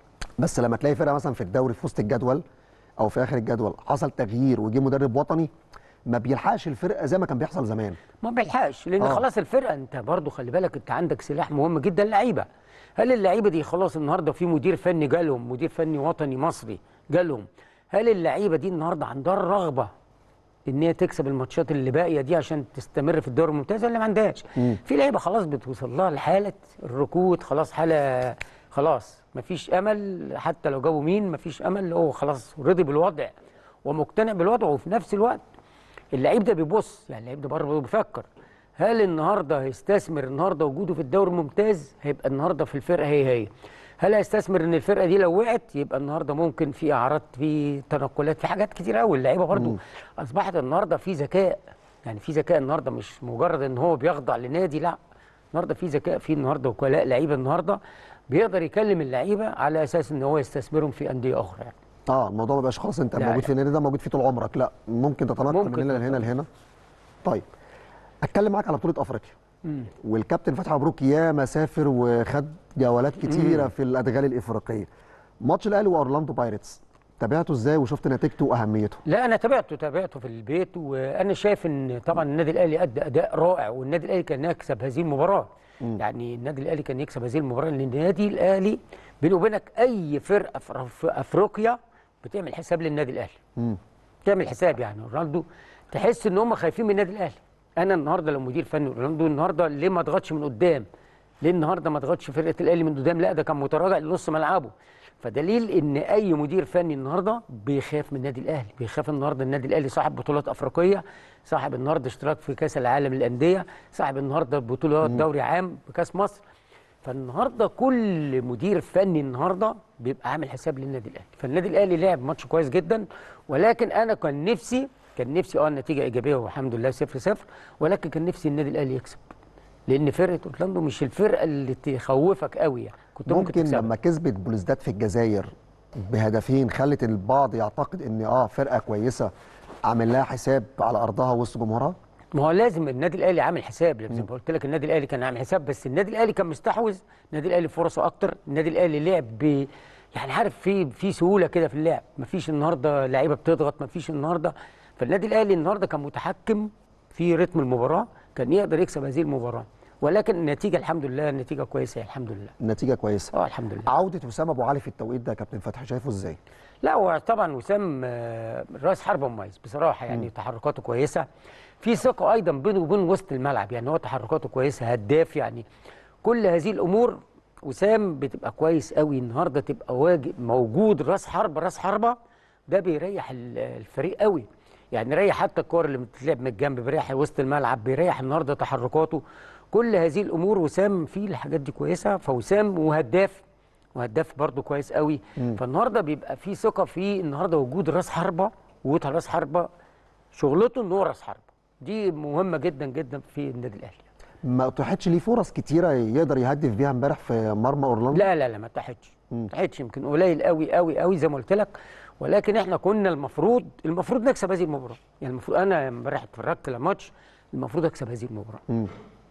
بس لما تلاقي فرقه مثلا في الدوري في وسط الجدول او في اخر الجدول حصل تغيير وجه مدرب وطني ما بيلحقش الفرقه زي ما كان بيحصل زمان ما بيلحقش لان آه. آه. خلاص الفرقه انت برضو خلي بالك انت عندك سلاح مهم جدا اللعيبه هل اللعيبه دي خلاص النهارده في مدير فني جالهم مدير فني وطني مصري جالهم هل اللعيبه دي النهارده عندها الرغبه ان هي تكسب الماتشات اللي باقيه دي عشان تستمر في الدوري الممتاز ولا ما عندهاش في لعيبه خلاص بتوصل لها لحاله الركود خلاص حاله خلاص مفيش امل حتى لو جابوا مين مفيش امل هو خلاص رضي بالوضع ومقتنع بالوضع وفي نفس الوقت اللعيب ده بيبص يعني اللعيب ده برضه بيفكر هل النهارده هيستثمر النهارده وجوده في الدوري الممتاز هيبقى النهارده في الفرقه هي هي هل هيستثمر ان الفرقه دي لو وقعت يبقى النهارده ممكن في اعراض في تنقلات في حاجات كتير قوي اللعيبه برضه اصبحت النهارده في ذكاء يعني في ذكاء النهارده مش مجرد ان هو بيخضع لنادي لا النهارده في ذكاء في النهارده وكلاء لعيبه النهارده بيقدر يكلم اللعيبه على اساس ان هو يستثمرهم في انديه اخرى يعني. اه الموضوع ما بقاش خلاص انت لا، موجود لا. في النادي ده موجود فيه طول عمرك لا ممكن تتنقل من ممكن هنا لهنا لهنا طيب اتكلم معاك على بطوله افريقيا والكابتن فتحي مبروك ياما سافر وخد جولات كتيره في الادغال الافريقيه ماتش الاهلي واورلاندو بايرتس تابعته ازاي وشفت نتيجته واهميته لا انا تابعته تابعته في البيت وانا شايف ان طبعا النادي الاهلي ادى اداء رائع والنادي الاهلي كان يكسب هذه المباراه يعني النادي الاهلي كان يكسب هذه المباراه لان النادي الاهلي بينه وبينك اي فرقه في أف- في افريقيا بتعمل حساب للنادي الاهلي مم. تعمل حساب يعني رونالدو تحس ان هم خايفين من النادي الاهلي انا النهارده لو مدير فني رونالدو النهارده ليه ما ضغطش من قدام ليه النهارده ما ضغطش فرقه الاهلي من قدام لا ده كان متراجع لنص ملعبه فدليل ان اي مدير فني النهارده بيخاف من النادي الاهلي بيخاف النهارده النادي الاهلي صاحب بطولات افريقيه صاحب النهارده اشتراك في كاس العالم للانديه صاحب النهارده بطولات دوري عام بكاس مصر فالنهارده كل مدير فني النهارده بيبقى عامل حساب للنادي الاهلي فالنادي الاهلي لعب ماتش كويس جدا ولكن انا كان نفسي كان نفسي اه النتيجه ايجابيه والحمد لله 0 0 ولكن كان نفسي النادي الاهلي يكسب لان فرقه اورلاندو مش الفرقه اللي تخوفك قوي يعني كنت ممكن, ممكن تكسبها. لما كسبت بلوزداد في الجزائر بهدفين خلت البعض يعتقد ان اه فرقه كويسه عامل لها حساب على ارضها وسط جمهورها ما هو لازم النادي الاهلي عامل حساب زي ما قلت لك النادي الاهلي كان عامل حساب بس النادي الاهلي كان مستحوذ النادي الاهلي فرصه اكتر النادي الاهلي لعب ب يعني عارف في في سهوله كده في اللعب مفيش النهارده لعيبه بتضغط مفيش النهارده فالنادي الاهلي النهارده كان متحكم في رتم المباراه كان يقدر يكسب هذه المباراه ولكن النتيجه الحمد لله النتيجه كويسه الحمد لله النتيجه كويسه اه الحمد لله عوده وسام ابو علي في التوقيت ده يا كابتن فتحي شايفه ازاي لا هو طبعا وسام آه، راس حربة مميز بصراحه يعني تحركاته كويسه في ثقه ايضا بينه وبين وسط الملعب يعني هو تحركاته كويسه هداف يعني كل هذه الامور وسام بتبقى كويس قوي النهارده تبقى واجب موجود راس حربة راس حربة ده بيريح ال- الفريق قوي يعني يريح حتى الكور اللي بتتلعب من الجنب بيريح وسط الملعب بيريح النهارده تحركاته كل هذه الامور وسام فيه الحاجات دي كويسه فوسام وهداف وهداف برضه كويس قوي فالنهارده بيبقى في ثقه في النهارده وجود راس حربه وجود راس حربه شغلته ان هو راس حربه دي مهمه جدا جدا في النادي الاهلي ما اتاحتش ليه فرص كتيره يقدر يهدف بيها امبارح في مرمى اورلاندو لا لا لا ما اتاحتش ما اتاحتش يمكن قليل قوي قوي قوي زي ما قلت لك ولكن احنا كنا المفروض المفروض نكسب هذه المباراه يعني المفروض انا امبارح اتفرجت على ماتش المفروض اكسب هذه المباراه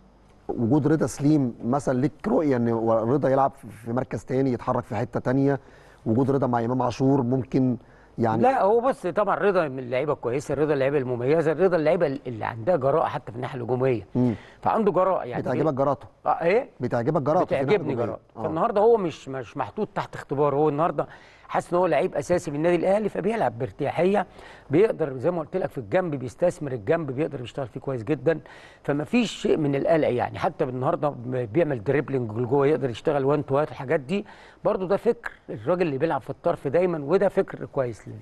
وجود رضا سليم مثلا ليك رؤيه ان رضا يلعب في مركز تاني يتحرك في حته تانيه وجود رضا مع امام عاشور ممكن يعني لا هو بص طبعا رضا من اللعيبه الكويسه رضا اللعيبه المميزه رضا اللعيبه اللي عندها جراءه حتى في الناحيه الهجوميه فعنده جراءه يعني بتعجبك جراءته اه ايه بتعجبك جراءته في الناحية بتعجبني الهجومية. جراءته آه. فالنهارده هو مش مش محطوط تحت اختبار هو النهارده حاسس ان هو لعيب اساسي في النادي الاهلي فبيلعب بارتياحيه بيقدر زي ما قلت لك في الجنب بيستثمر الجنب بيقدر يشتغل فيه كويس جدا فما فيش شيء من القلق يعني حتى النهارده بيعمل دريبلينج لجوه يقدر يشتغل وان تو الحاجات دي برضو ده فكر الراجل اللي بيلعب في الطرف دايما وده فكر كويس ليه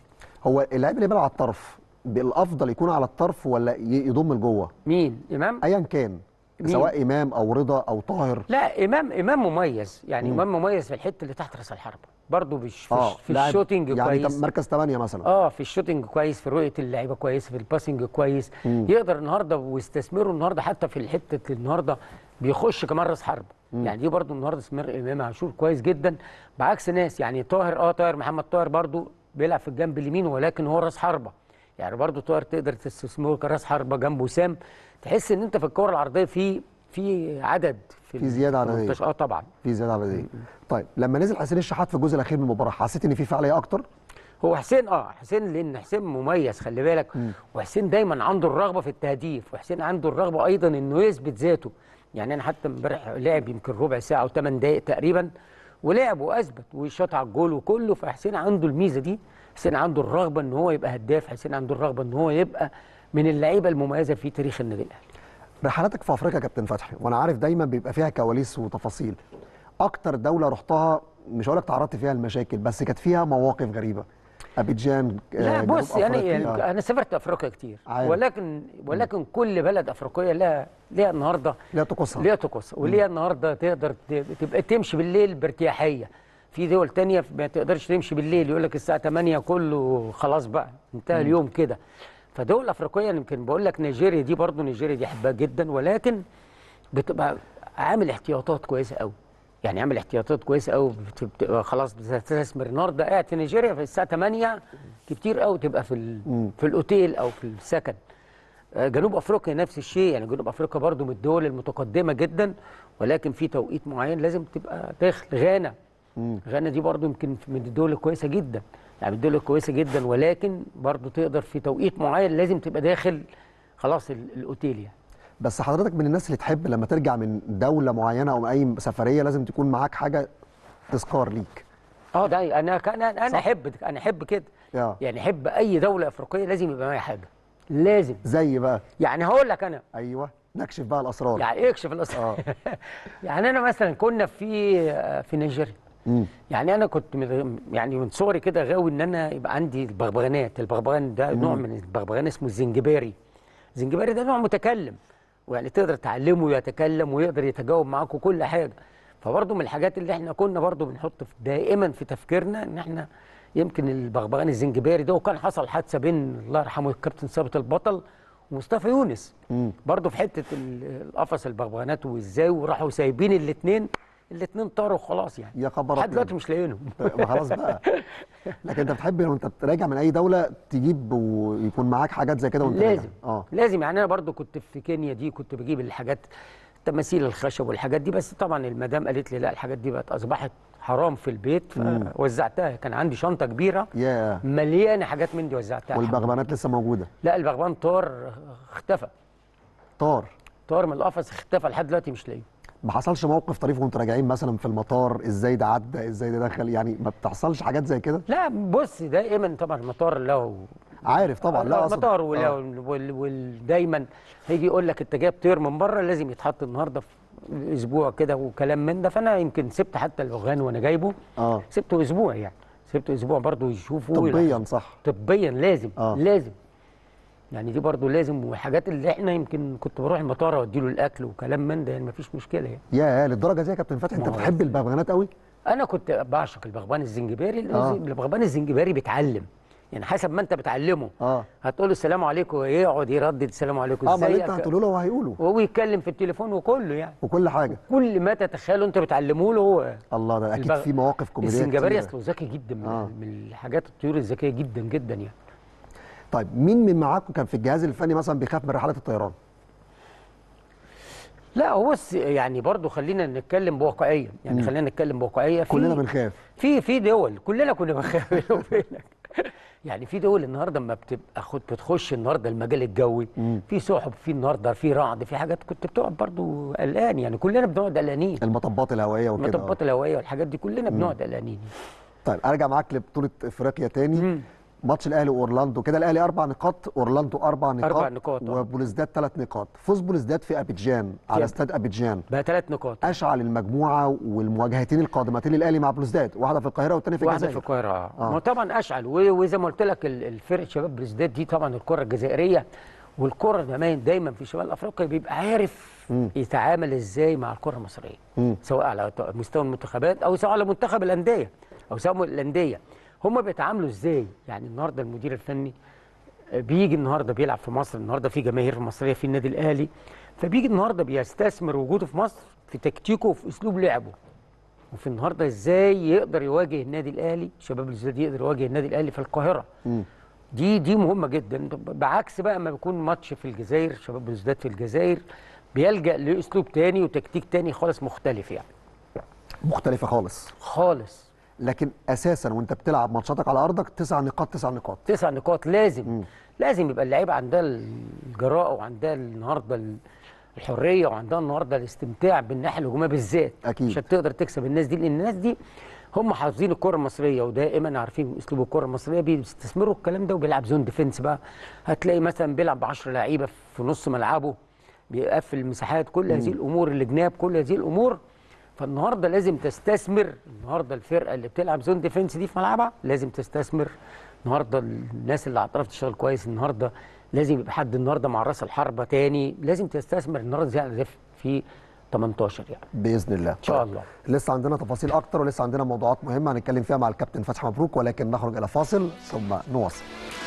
هو اللاعب اللي بيلعب على الطرف الافضل يكون على الطرف ولا ي- يضم لجوه مين امام ايا كان مين؟ سواء امام او رضا او طاهر لا امام امام مميز يعني امام مميز في الحته اللي تحت راس الحربه برضه مش في, اه في لاعب الشوتنج يعني كويس تم- مركز 8 مثلا اه في الشوتنج كويس في رؤيه اللعيبه كويس في الباسنج كويس يقدر النهارده واستثمره النهارده حتى في الحته النهارده بيخش كمان راس حرب يعني دي برضو النهارده استثمار امام عاشور كويس جدا بعكس ناس يعني طاهر اه طاهر محمد طاهر برضو بيلعب في الجنب اليمين ولكن هو راس حربه يعني برضو طاهر تقدر تستثمره كراس حربه جنب وسام تحس ان انت في الكره العرضيه في في عدد في زيادة عددية. 18 اه طبعا في زياده عدديه طيب لما نزل حسين الشحات في الجزء الاخير من المباراه حسيت ان في فعاليه اكتر هو حسين اه حسين لان حسين مميز خلي بالك وحسين دايما عنده الرغبه في التهديف وحسين عنده الرغبه ايضا انه يثبت ذاته يعني انا حتى امبارح لعب يمكن ربع ساعه او 8 دقائق تقريبا ولعب واثبت وشاط على الجول وكله فحسين عنده الميزه دي حسين عنده الرغبه ان هو يبقى هداف حسين عنده الرغبه ان هو يبقى من اللعيبه المميزه في تاريخ النادي الاهلي رحلاتك في افريقيا يا كابتن فتحي وانا عارف دايما بيبقى فيها كواليس وتفاصيل اكتر دوله رحتها مش هقول لك تعرضت فيها المشاكل بس كانت فيها مواقف غريبه ابيجان آه، لا جنوب بص يعني, أفريقيا. يعني انا سافرت افريقيا كتير عارف. ولكن ولكن كل بلد افريقيه لها لها النهارده لا طقوسها ليها طقوس وليها النهارده تقدر ت- تبقى تمشي بالليل بارتياحيه في دول تانية ما تقدرش تمشي بالليل يقول لك الساعه 8 كله خلاص بقى انتهى اليوم كده فدول افريقيه يمكن بقول لك نيجيريا دي برضو نيجيريا دي احبها جدا ولكن بتبقى عامل احتياطات كويسه قوي يعني عامل احتياطات كويسه قوي بت- بتبقى خلاص بتستثمر النهارده قاعد في نيجيريا في الساعه 8 كتير قوي تبقى في ال- في الاوتيل او في السكن آه، جنوب افريقيا نفس الشيء يعني جنوب افريقيا برضو من الدول المتقدمه جدا ولكن في توقيت معين لازم تبقى داخل غانا غانا دي برضو يمكن من الدول الكويسه جدا يعني من الدول الكويسه جدا ولكن برضو تقدر في توقيت معين لازم تبقى داخل خلاص ال- الاوتيل يعني بس حضرتك من الناس اللي تحب لما ترجع من دوله معينه او اي سفريه لازم تكون معاك حاجه تذكار ليك اه ده انا انا انا صح. احب انا احب كده آه. يعني احب اي دوله افريقيه لازم يبقى معايا حاجه لازم زي بقى يعني هقول لك انا ايوه نكشف بقى الاسرار يعني ايه اكشف الاسرار يعني انا مثلا كنا في في نيجيريا مم. يعني انا كنت من يعني من صغري كده غاوي ان انا يبقى عندي البغبغانات البغبغان ده نوع من البغبغان اسمه الزنجباري الزنجباري ده نوع متكلم ويعني تقدر تعلمه يتكلم ويقدر يتجاوب معاك وكل حاجه فبرضه من الحاجات اللي احنا كنا برضه بنحط في دائما في تفكيرنا ان احنا يمكن البغبغان الزنجباري ده وكان حصل حادثه بين الله يرحمه الكابتن ثابت البطل ومصطفى يونس برضه في حته ال- القفص البغبغانات وازاي وراحوا سايبين الاثنين الاثنين طاروا خلاص يعني يا خبر لحد أبيض. دلوقتي مش لاقيينهم ما خلاص بقى لكن انت بتحب لو انت راجع من اي دوله تجيب ويكون معاك حاجات زي كده وانت راجع. لازم اه لازم يعني انا برضو كنت في كينيا دي كنت بجيب الحاجات تماثيل الخشب والحاجات دي بس طبعا المدام قالت لي لا الحاجات دي بقت اصبحت حرام في البيت فوزعتها كان عندي شنطه كبيره يا مليانه حاجات من دي وزعتها والبغبغانات لسه موجوده لا البغبغان طار اختفى طار طار من القفص اختفى لحد دلوقتي مش لاقيه ما حصلش موقف طريف وانتوا راجعين مثلا في المطار ازاي ده عدى ازاي ده دخل يعني ما بتحصلش حاجات زي كده لا بص دائما طبعا المطار له عارف طبعا لا أقصد- المطار آه. ودايما هيجي يقول لك انت جايب طير من بره لازم يتحط النهارده في اسبوع كده وكلام من ده فانا يمكن سبت حتى الغان وانا جايبه اه سبته اسبوع يعني سبته اسبوع برضه يشوفوا طبيا صح طبيا لازم آه. لازم يعني دي برضه لازم وحاجات اللي احنا يمكن كنت بروح المطار اودي له الاكل وكلام من ده يعني مفيش مشكله يعني يا للدرجه دي يا كابتن فتحي انت ما هو- بتحب البغبغانات قوي انا كنت بعشق البغبان الزنجباري آه. البغبان الزنجباري بيتعلم يعني حسب ما انت بتعلمه اه هتقول له السلام عليكم يقعد يردد السلام عليكم اه ما اللي ازيك انت هتقوله له هو هيقوله وهو يتكلم في التليفون وكله يعني وكل حاجه كل ما تتخيله انت بتعلمه له هو الله ده اكيد البغ- في مواقف كوميديه الزنجباري كتيرة. اصله ذكي جدا من, آه. من الحاجات الطيور الذكيه جدا جدا يعني طيب مين من معاكم كان في الجهاز الفني مثلا بيخاف من رحلات الطيران لا هو بس يعني برضه خلينا نتكلم بواقعيه يعني خلينا نتكلم بواقعيه في كلنا بنخاف في في دول كلنا كنا بنخاف بيني وبينك يعني في دول النهارده لما بتبقى خد بتخش النهارده المجال الجوي في سحب في النهارده في رعد في حاجات كنت بتقعد برضه قلقان يعني كلنا بنقعد قلقانين المطبات الهوائيه وكده المطبات الهوائيه والحاجات دي كلنا بنقعد قلقانين طيب ارجع معاك لبطوله افريقيا تاني مم. ماتش الاهلي واورلاندو كده الاهلي اربع نقاط اورلاندو اربع نقاط أربع نقاط، آه. وبوليسداد ثلاث نقاط فوز بوليسداد في ابيجان على كام؟ استاد ابيجان بقى ثلاث نقاط اشعل المجموعه والمواجهتين القادمتين للاهلي مع بلوزداد واحده في القاهره والثانيه في واحده في الجزائر القاهره آه. آه. ما طبعا اشعل و- وزي ما قلت لك ال- الفرق شباب بريزداد دي طبعا الكره الجزائريه والكره دايما دايما في شمال افريقيا بيبقى عارف يتعامل ازاي مع الكره المصريه مم. سواء على ط- مستوى المنتخبات او سواء على منتخب الانديه او سواء الانديه هم بيتعاملوا ازاي يعني النهارده المدير الفني بيجي النهارده بيلعب في مصر النهارده في جماهير مصريه في النادي الاهلي فبيجي النهارده بيستثمر وجوده في مصر في تكتيكه وفي اسلوب لعبه وفي النهارده ازاي يقدر يواجه النادي الاهلي شباب الزياد يقدر يواجه النادي الاهلي في القاهره مم. دي دي مهمه جدا بعكس بقى ما بيكون ماتش في الجزائر شباب الزياد في الجزائر بيلجا لاسلوب تاني وتكتيك تاني خالص مختلف يعني مختلفه خالص خالص لكن اساسا وانت بتلعب ماتشاتك على ارضك تسع نقاط تسع نقاط تسع نقاط لازم مم. لازم يبقى اللعيبه عندها الجراءه وعندها النهارده ال- الحريه وعندها النهارده الاستمتاع بالناحيه الهجوميه بالذات أكيد. عشان تقدر تكسب الناس دي لان الناس دي هم حافظين الكره المصريه ودائما عارفين اسلوب الكره المصريه بيستثمروا الكلام ده وبيلعب زون ديفنس بقى هتلاقي مثلا بيلعب ب 10 لعيبه في نص ملعبه بيقفل المساحات كل هذه الامور الجناب كل هذه الامور فالنهارده لازم تستثمر النهارده الفرقه اللي بتلعب زون ديفنس دي في ملعبها لازم تستثمر النهارده الناس اللي هتعرف تشتغل كويس النهارده لازم يبقى حد النهارده مع راس الحربه تاني لازم تستثمر النهارده زي زي في 18 يعني باذن الله ان شاء الله لسه عندنا تفاصيل اكتر ولسه عندنا موضوعات مهمه هنتكلم فيها مع الكابتن فتحي مبروك ولكن نخرج الى فاصل ثم نواصل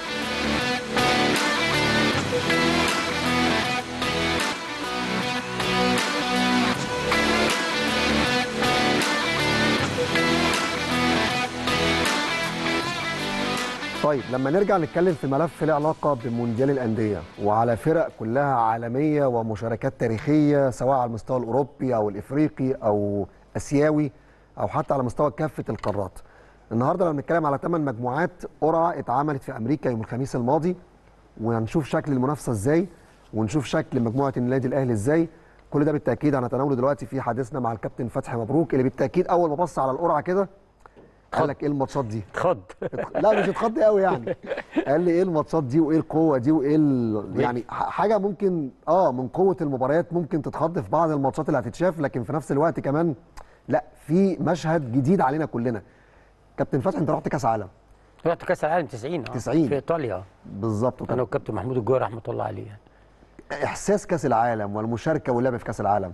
طيب لما نرجع نتكلم في ملف له علاقه بمونديال الانديه وعلى فرق كلها عالميه ومشاركات تاريخيه سواء على المستوى الاوروبي او الافريقي او اسيوي او حتى على مستوى كافه القارات. النهارده لما بنتكلم على ثمان مجموعات قرعه اتعملت في امريكا يوم الخميس الماضي وهنشوف شكل المنافسه ازاي ونشوف شكل مجموعه النادي الاهلي ازاي كل ده بالتاكيد هنتناوله دلوقتي في حديثنا مع الكابتن فتحي مبروك اللي بالتاكيد اول ما بص على القرعه كده قال لك ايه الماتشات دي؟ اتخض لا مش اتخض قوي يعني قال لي ايه الماتشات دي وايه القوه دي وايه ال... يعني ح- حاجه ممكن اه من قوه المباريات ممكن تتخض في بعض الماتشات اللي هتتشاف لكن في نفس الوقت كمان لا في مشهد جديد علينا كلنا كابتن فتحي انت رحت كاس عالم رحت كاس العالم 90 اه 90. في ايطاليا بالظبط انا وكان والكابتن محمود الجوهري رحمه الله عليه يعني. احساس كاس العالم والمشاركه واللعب في كاس العالم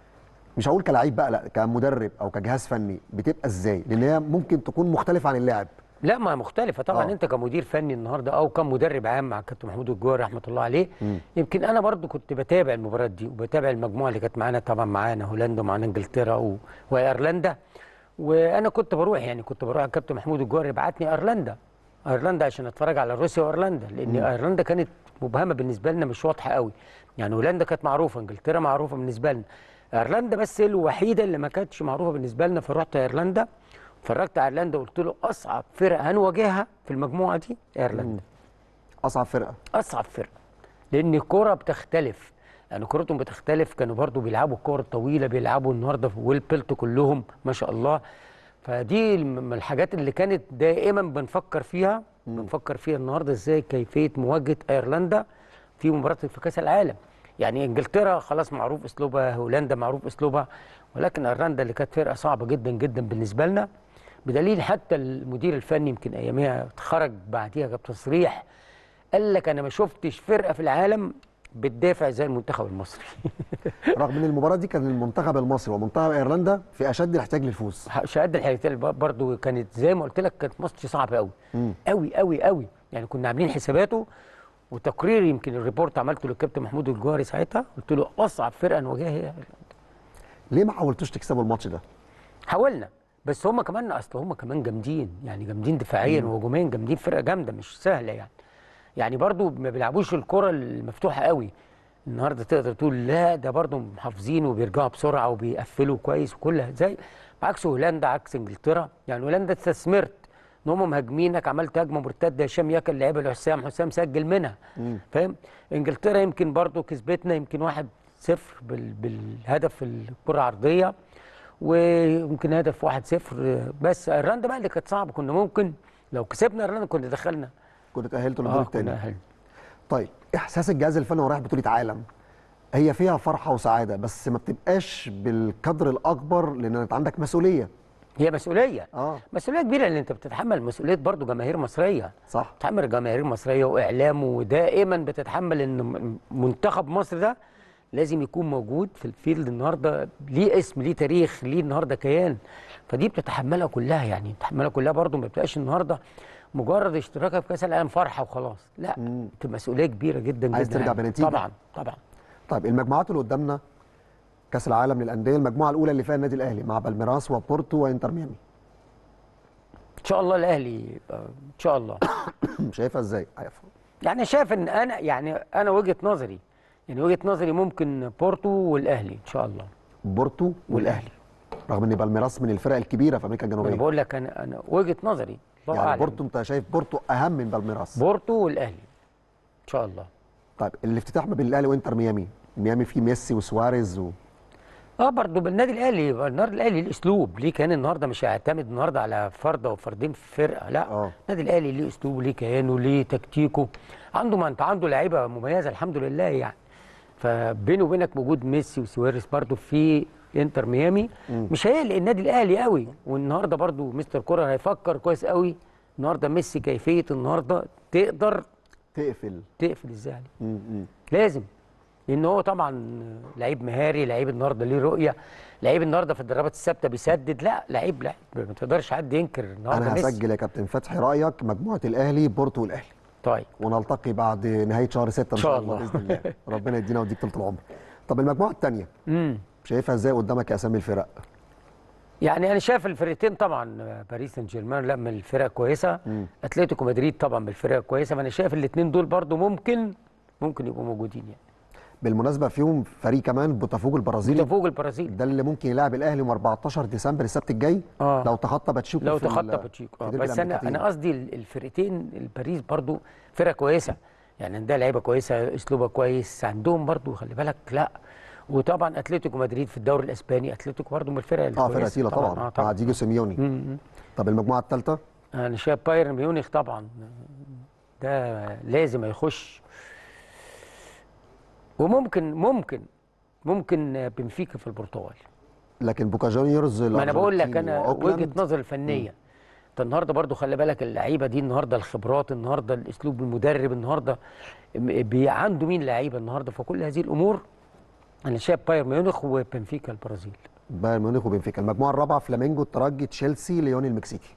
مش هقول كلاعب بقى لا كمدرب او كجهاز فني بتبقى ازاي لان هي ممكن تكون مختلفه عن اللاعب لا ما مختلفة طبعا آه. آه. انت كمدير فني النهارده او كمدرب عام مع الكابتن محمود الجوهري رحمه الله عليه مم. يمكن انا برضو كنت بتابع المباريات دي وبتابع المجموعه اللي كانت معانا طبعا معانا هولندا ومعانا انجلترا و... وايرلندا وانا كنت بروح يعني كنت بروح الكابتن محمود الجوهري يبعتني ايرلندا ايرلندا عشان اتفرج على روسيا وايرلندا لان ايرلندا كانت مبهمه بالنسبه لنا مش واضحه قوي يعني هولندا كانت معروفه انجلترا معروفه بالنسبه لنا ايرلندا بس هي الوحيده اللي ما كانتش معروفه بالنسبه لنا فرحت ايرلندا اتفرجت على ايرلندا وقلت له اصعب فرقه هنواجهها في المجموعه دي ايرلندا اصعب فرقه اصعب فرقه لان الكوره بتختلف يعني كورتهم بتختلف كانوا برضو بيلعبوا الكور الطويله بيلعبوا النهارده في ويل بيلت كلهم ما شاء الله فدي الم- من الحاجات اللي كانت دائما بنفكر فيها بنفكر فيها النهارده ازاي كيفيه مواجهه ايرلندا في مباراه في كاس العالم يعني انجلترا خلاص معروف اسلوبها هولندا معروف اسلوبها ولكن ايرلندا اللي كانت فرقه صعبه جدا جدا بالنسبه لنا بدليل حتى المدير الفني يمكن اياميها خرج بعديها بتصريح قال لك انا ما شفتش فرقه في العالم بتدافع زي المنتخب المصري رغم ان المباراه دي كان المنتخب المصري ومنتخب ايرلندا في اشد الاحتياج للفوز شهاده الحياتيه برضو كانت زي ما قلت لك كانت ماتش صعب قوي قوي قوي قوي يعني كنا عاملين حساباته وتقرير يمكن الريبورت عملته للكابتن محمود الجوهري ساعتها قلت له اصعب فرقه نواجهها هي ليه ما حاولتوش تكسبوا الماتش ده حاولنا بس هم كمان اصل هم كمان جامدين يعني جامدين دفاعيا وهجوميا جامدين فرقه جامده مش سهله يعني يعني برضو ما بيلعبوش الكره المفتوحه قوي النهارده تقدر تقول لا ده برضو محافظين وبيرجعوا بسرعه وبيقفلوا كويس وكل زي بعكس هولندا عكس انجلترا يعني هولندا استثمرت ان هم مهاجمينك عملت هجمه مرتده هشام ياكل لعيبه لحسام حسام سجل منها فاهم انجلترا يمكن برضو كسبتنا يمكن واحد صفر بال... بالهدف الكره العرضيه ويمكن هدف 1-0 بس ايرلندا بقى اللي كانت صعبه كنا ممكن لو كسبنا ايرلندا كنا دخلنا كنت تاهلت للدور اه الثاني كنا أهل. طيب احساس الجهاز الفني وهو رايح بطوله عالم هي فيها فرحه وسعاده بس ما بتبقاش بالقدر الاكبر لان انت عندك مسؤوليه هي مسؤوليه اه مسؤوليه كبيره لان انت بتتحمل مسؤوليه برضو جماهير مصريه صح بتتحمل جماهير مصريه واعلام ودائما بتتحمل ان م- منتخب مصر ده لازم يكون موجود في الفيلد النهارده ليه اسم ليه تاريخ ليه النهارده كيان فدي بتتحملها كلها يعني بتتحملها كلها برضو ما بتبقاش النهارده مجرد اشتراكها في كاس العالم فرحه وخلاص لا بتبقى مسؤوليه كبيره جدا عايز جدا ترجع يعني. بنتيجة. طبعا طبعا طيب المجموعات اللي قدامنا كاس العالم للانديه المجموعه الاولى اللي فيها النادي الاهلي مع بالميراس وبورتو وانتر ميامي ان شاء الله الاهلي يبقى ان شاء الله شايفها ازاي عارف. يعني شايف ان انا يعني انا وجهه نظري يعني وجهه نظري ممكن بورتو والاهلي ان شاء الله بورتو والاهلي رغم ان بالميراس من الفرق الكبيره في امريكا انا الجنوبيه بقول لك انا انا وجهه نظري الله يعني أعلم. بورتو انت شايف بورتو اهم من بالميراس بورتو والاهلي ان شاء الله طيب الافتتاح ما بين الاهلي وانتر ميامي ميامي فيه ميسي وسواريز و... اه برضه بالنادي الاهلي النهارده الاهلي الاسلوب ليه كان النهارده مش هيعتمد النهارده على فرد او فردين في فرقه لا آه. النادي الاهلي ليه اسلوبه ليه كيانه ليه تكتيكه عنده ما انت عنده لعيبه مميزه الحمد لله يعني فبينه وبينك وجود ميسي وسواريز برضه في انتر ميامي مش هيقلق النادي الاهلي قوي والنهارده برضه مستر كولر هيفكر كويس قوي النهارده ميسي كيفيه النهارده تقدر تقفل تقفل ازاي عليه. م- م. لازم لان هو طبعا لعيب مهاري لعيب النهارده ليه رؤيه لعيب النهارده في الضربات الثابته بيسدد لا لعيب لعيب ما تقدرش حد ينكر النهارده انا ميسي هسجل يا كابتن فتحي رايك مجموعه الاهلي بورتو والاهلي طيب ونلتقي بعد نهايه شهر 6 ان شاء شاء الله الله. باذن الله ربنا يدينا ويديك طول العمر طب المجموعه الثانيه امم شايفها ازاي قدامك يا اسامي الفرق يعني انا شايف الفرقتين طبعا باريس سان جيرمان لا من الفرق كويسه اتلتيكو مدريد طبعا بالفرق كويسه فانا شايف الاثنين دول برضو ممكن ممكن يبقوا موجودين يعني بالمناسبه فيهم فريق كمان بوتافوجو البرازيلي بوتافوجو البرازيل ده اللي ممكن يلاعب الاهلي يوم 14 ديسمبر السبت الجاي آه. لو تخطى باتشيكو لو في ال- تخطى باتشيكو في آه. ديربي بس انا الأمريكتين. انا قصدي ال- الفرقتين الباريس برضو فرقه كويسه يعني ده لعيبه كويسه اسلوبها كويس عندهم برضو خلي بالك لا وطبعا اتلتيكو مدريد في الدوري الاسباني اتلتيكو برضو من الفرق اه الكويسه فرقه تقيله طبعا, اه مع طبعا ديجو سيميوني مم. طب المجموعه الثالثه انا شايف بايرن ميونخ طبعا ده لازم هيخش وممكن ممكن ممكن بنفيكا في البرتغال لكن بوكا جونيورز ما انا بقول لك الأرجنتيني انا وأوكلاند، وجهه نظري الفنيه انت النهارده برضو خلي بالك اللعيبه دي النهارده الخبرات النهارده الاسلوب المدرب النهارده م- بي عنده مين لعيبه النهارده فكل هذه الامور انا شايف بايرن ميونخ وبنفيكا البرازيل بايرن ميونخ وبنفيكا المجموعه الرابعه فلامينجو الترجي تشيلسي ليون المكسيكي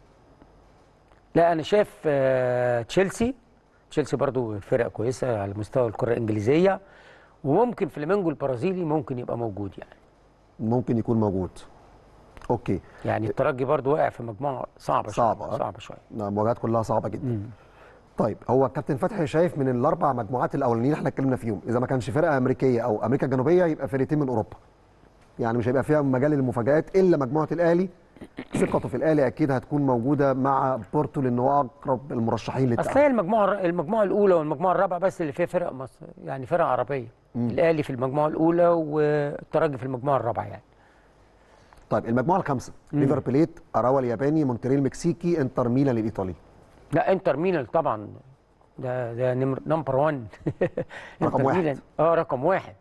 لا انا شايف آه، تشيلسي تشيلسي برضو فرقه كويسه على مستوى الكره الانجليزيه وممكن فلامينجو البرازيلي ممكن يبقى موجود يعني ممكن يكون موجود اوكي يعني الترجي برضو واقع في مجموعه صعبه صعبة، شويه آه. صعبه شويه المواجهات كلها صعبه جدا مم. طيب هو كابتن فتحي شايف من الاربع مجموعات الاولانيين اللي احنا اتكلمنا فيهم اذا ما كانش فرقه امريكيه او امريكا الجنوبيه يبقى فرقتين من اوروبا يعني مش هيبقى فيها مجال للمفاجات الا مجموعه الاهلي ثقته في الاهلي اكيد هتكون موجوده مع بورتو لان هو اقرب المرشحين اصل للتاهل هي المجموعه المجموعه الاولى والمجموعه الرابعه بس اللي فيها فرق مصر يعني فرق عربيه الاهلي في المجموعه الاولى والترجي في المجموعه الرابعه يعني طيب المجموعه الخامسه ليفر بليت اراوا الياباني مونتريال المكسيكي انتر ميلان الايطالي لا انتر ميلان طبعا ده ده نمر نمبر 1 رقم واحد. اه رقم واحد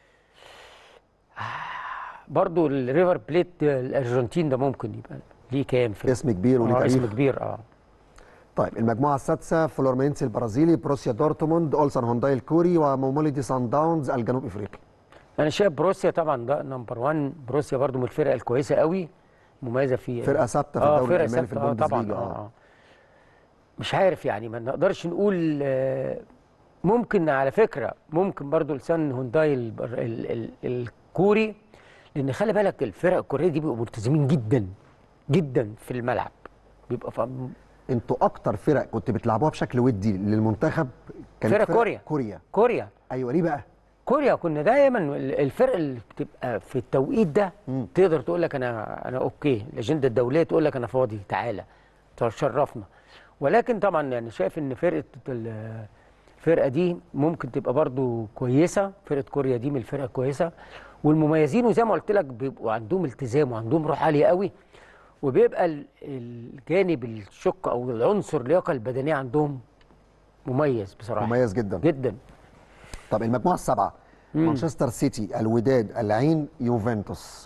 آه، برضو الريفر بليت الارجنتين ده ممكن يبقى ليه كام في اسم كبير وليه آه تاريخ اسم كبير اه طيب المجموعه السادسه فلورمينسي البرازيلي بروسيا دورتموند اولسان هونداي الكوري وموموليدي سان داونز الجنوب افريقي انا شايف بروسيا طبعا ده نمبر 1 بروسيا برضو من الفرق الكويسه قوي مميزه في فرقه ثابته في اه الدوري فرقه الالماني في ثابته اه طبعا البوندسليجا اه اه آه. مش عارف يعني ما نقدرش نقول آه، ممكن على فكره ممكن برضو لسان هونداي ال ال ال الكوري لان خلي بالك الفرق الكوريه دي بيبقوا ملتزمين جدا جدا في الملعب بيبقى فاهم انتوا اكتر فرق كنت بتلعبوها بشكل ودي للمنتخب كانت فرق كوريا. كوريا كوريا ايوه ليه بقى كوريا كنا دايما ال- الفرق اللي بتبقى في التوقيت ده مم. تقدر تقول لك انا انا اوكي الاجنده الدوليه تقول لك انا فاضي تعالى تشرفنا ولكن طبعا يعني شايف ان فرقه ال- الفرقه دي ممكن تبقى برضو كويسه فرقه كوريا دي من الفرق الكويسه والمميزين وزي ما قلت لك بيبقوا عندهم التزام وعندهم روح عاليه قوي وبيبقى ال- الجانب الشق او العنصر اللياقه البدنيه عندهم مميز بصراحه مميز جدا جدا طب المجموعه السبعه مانشستر سيتي الوداد العين يوفنتوس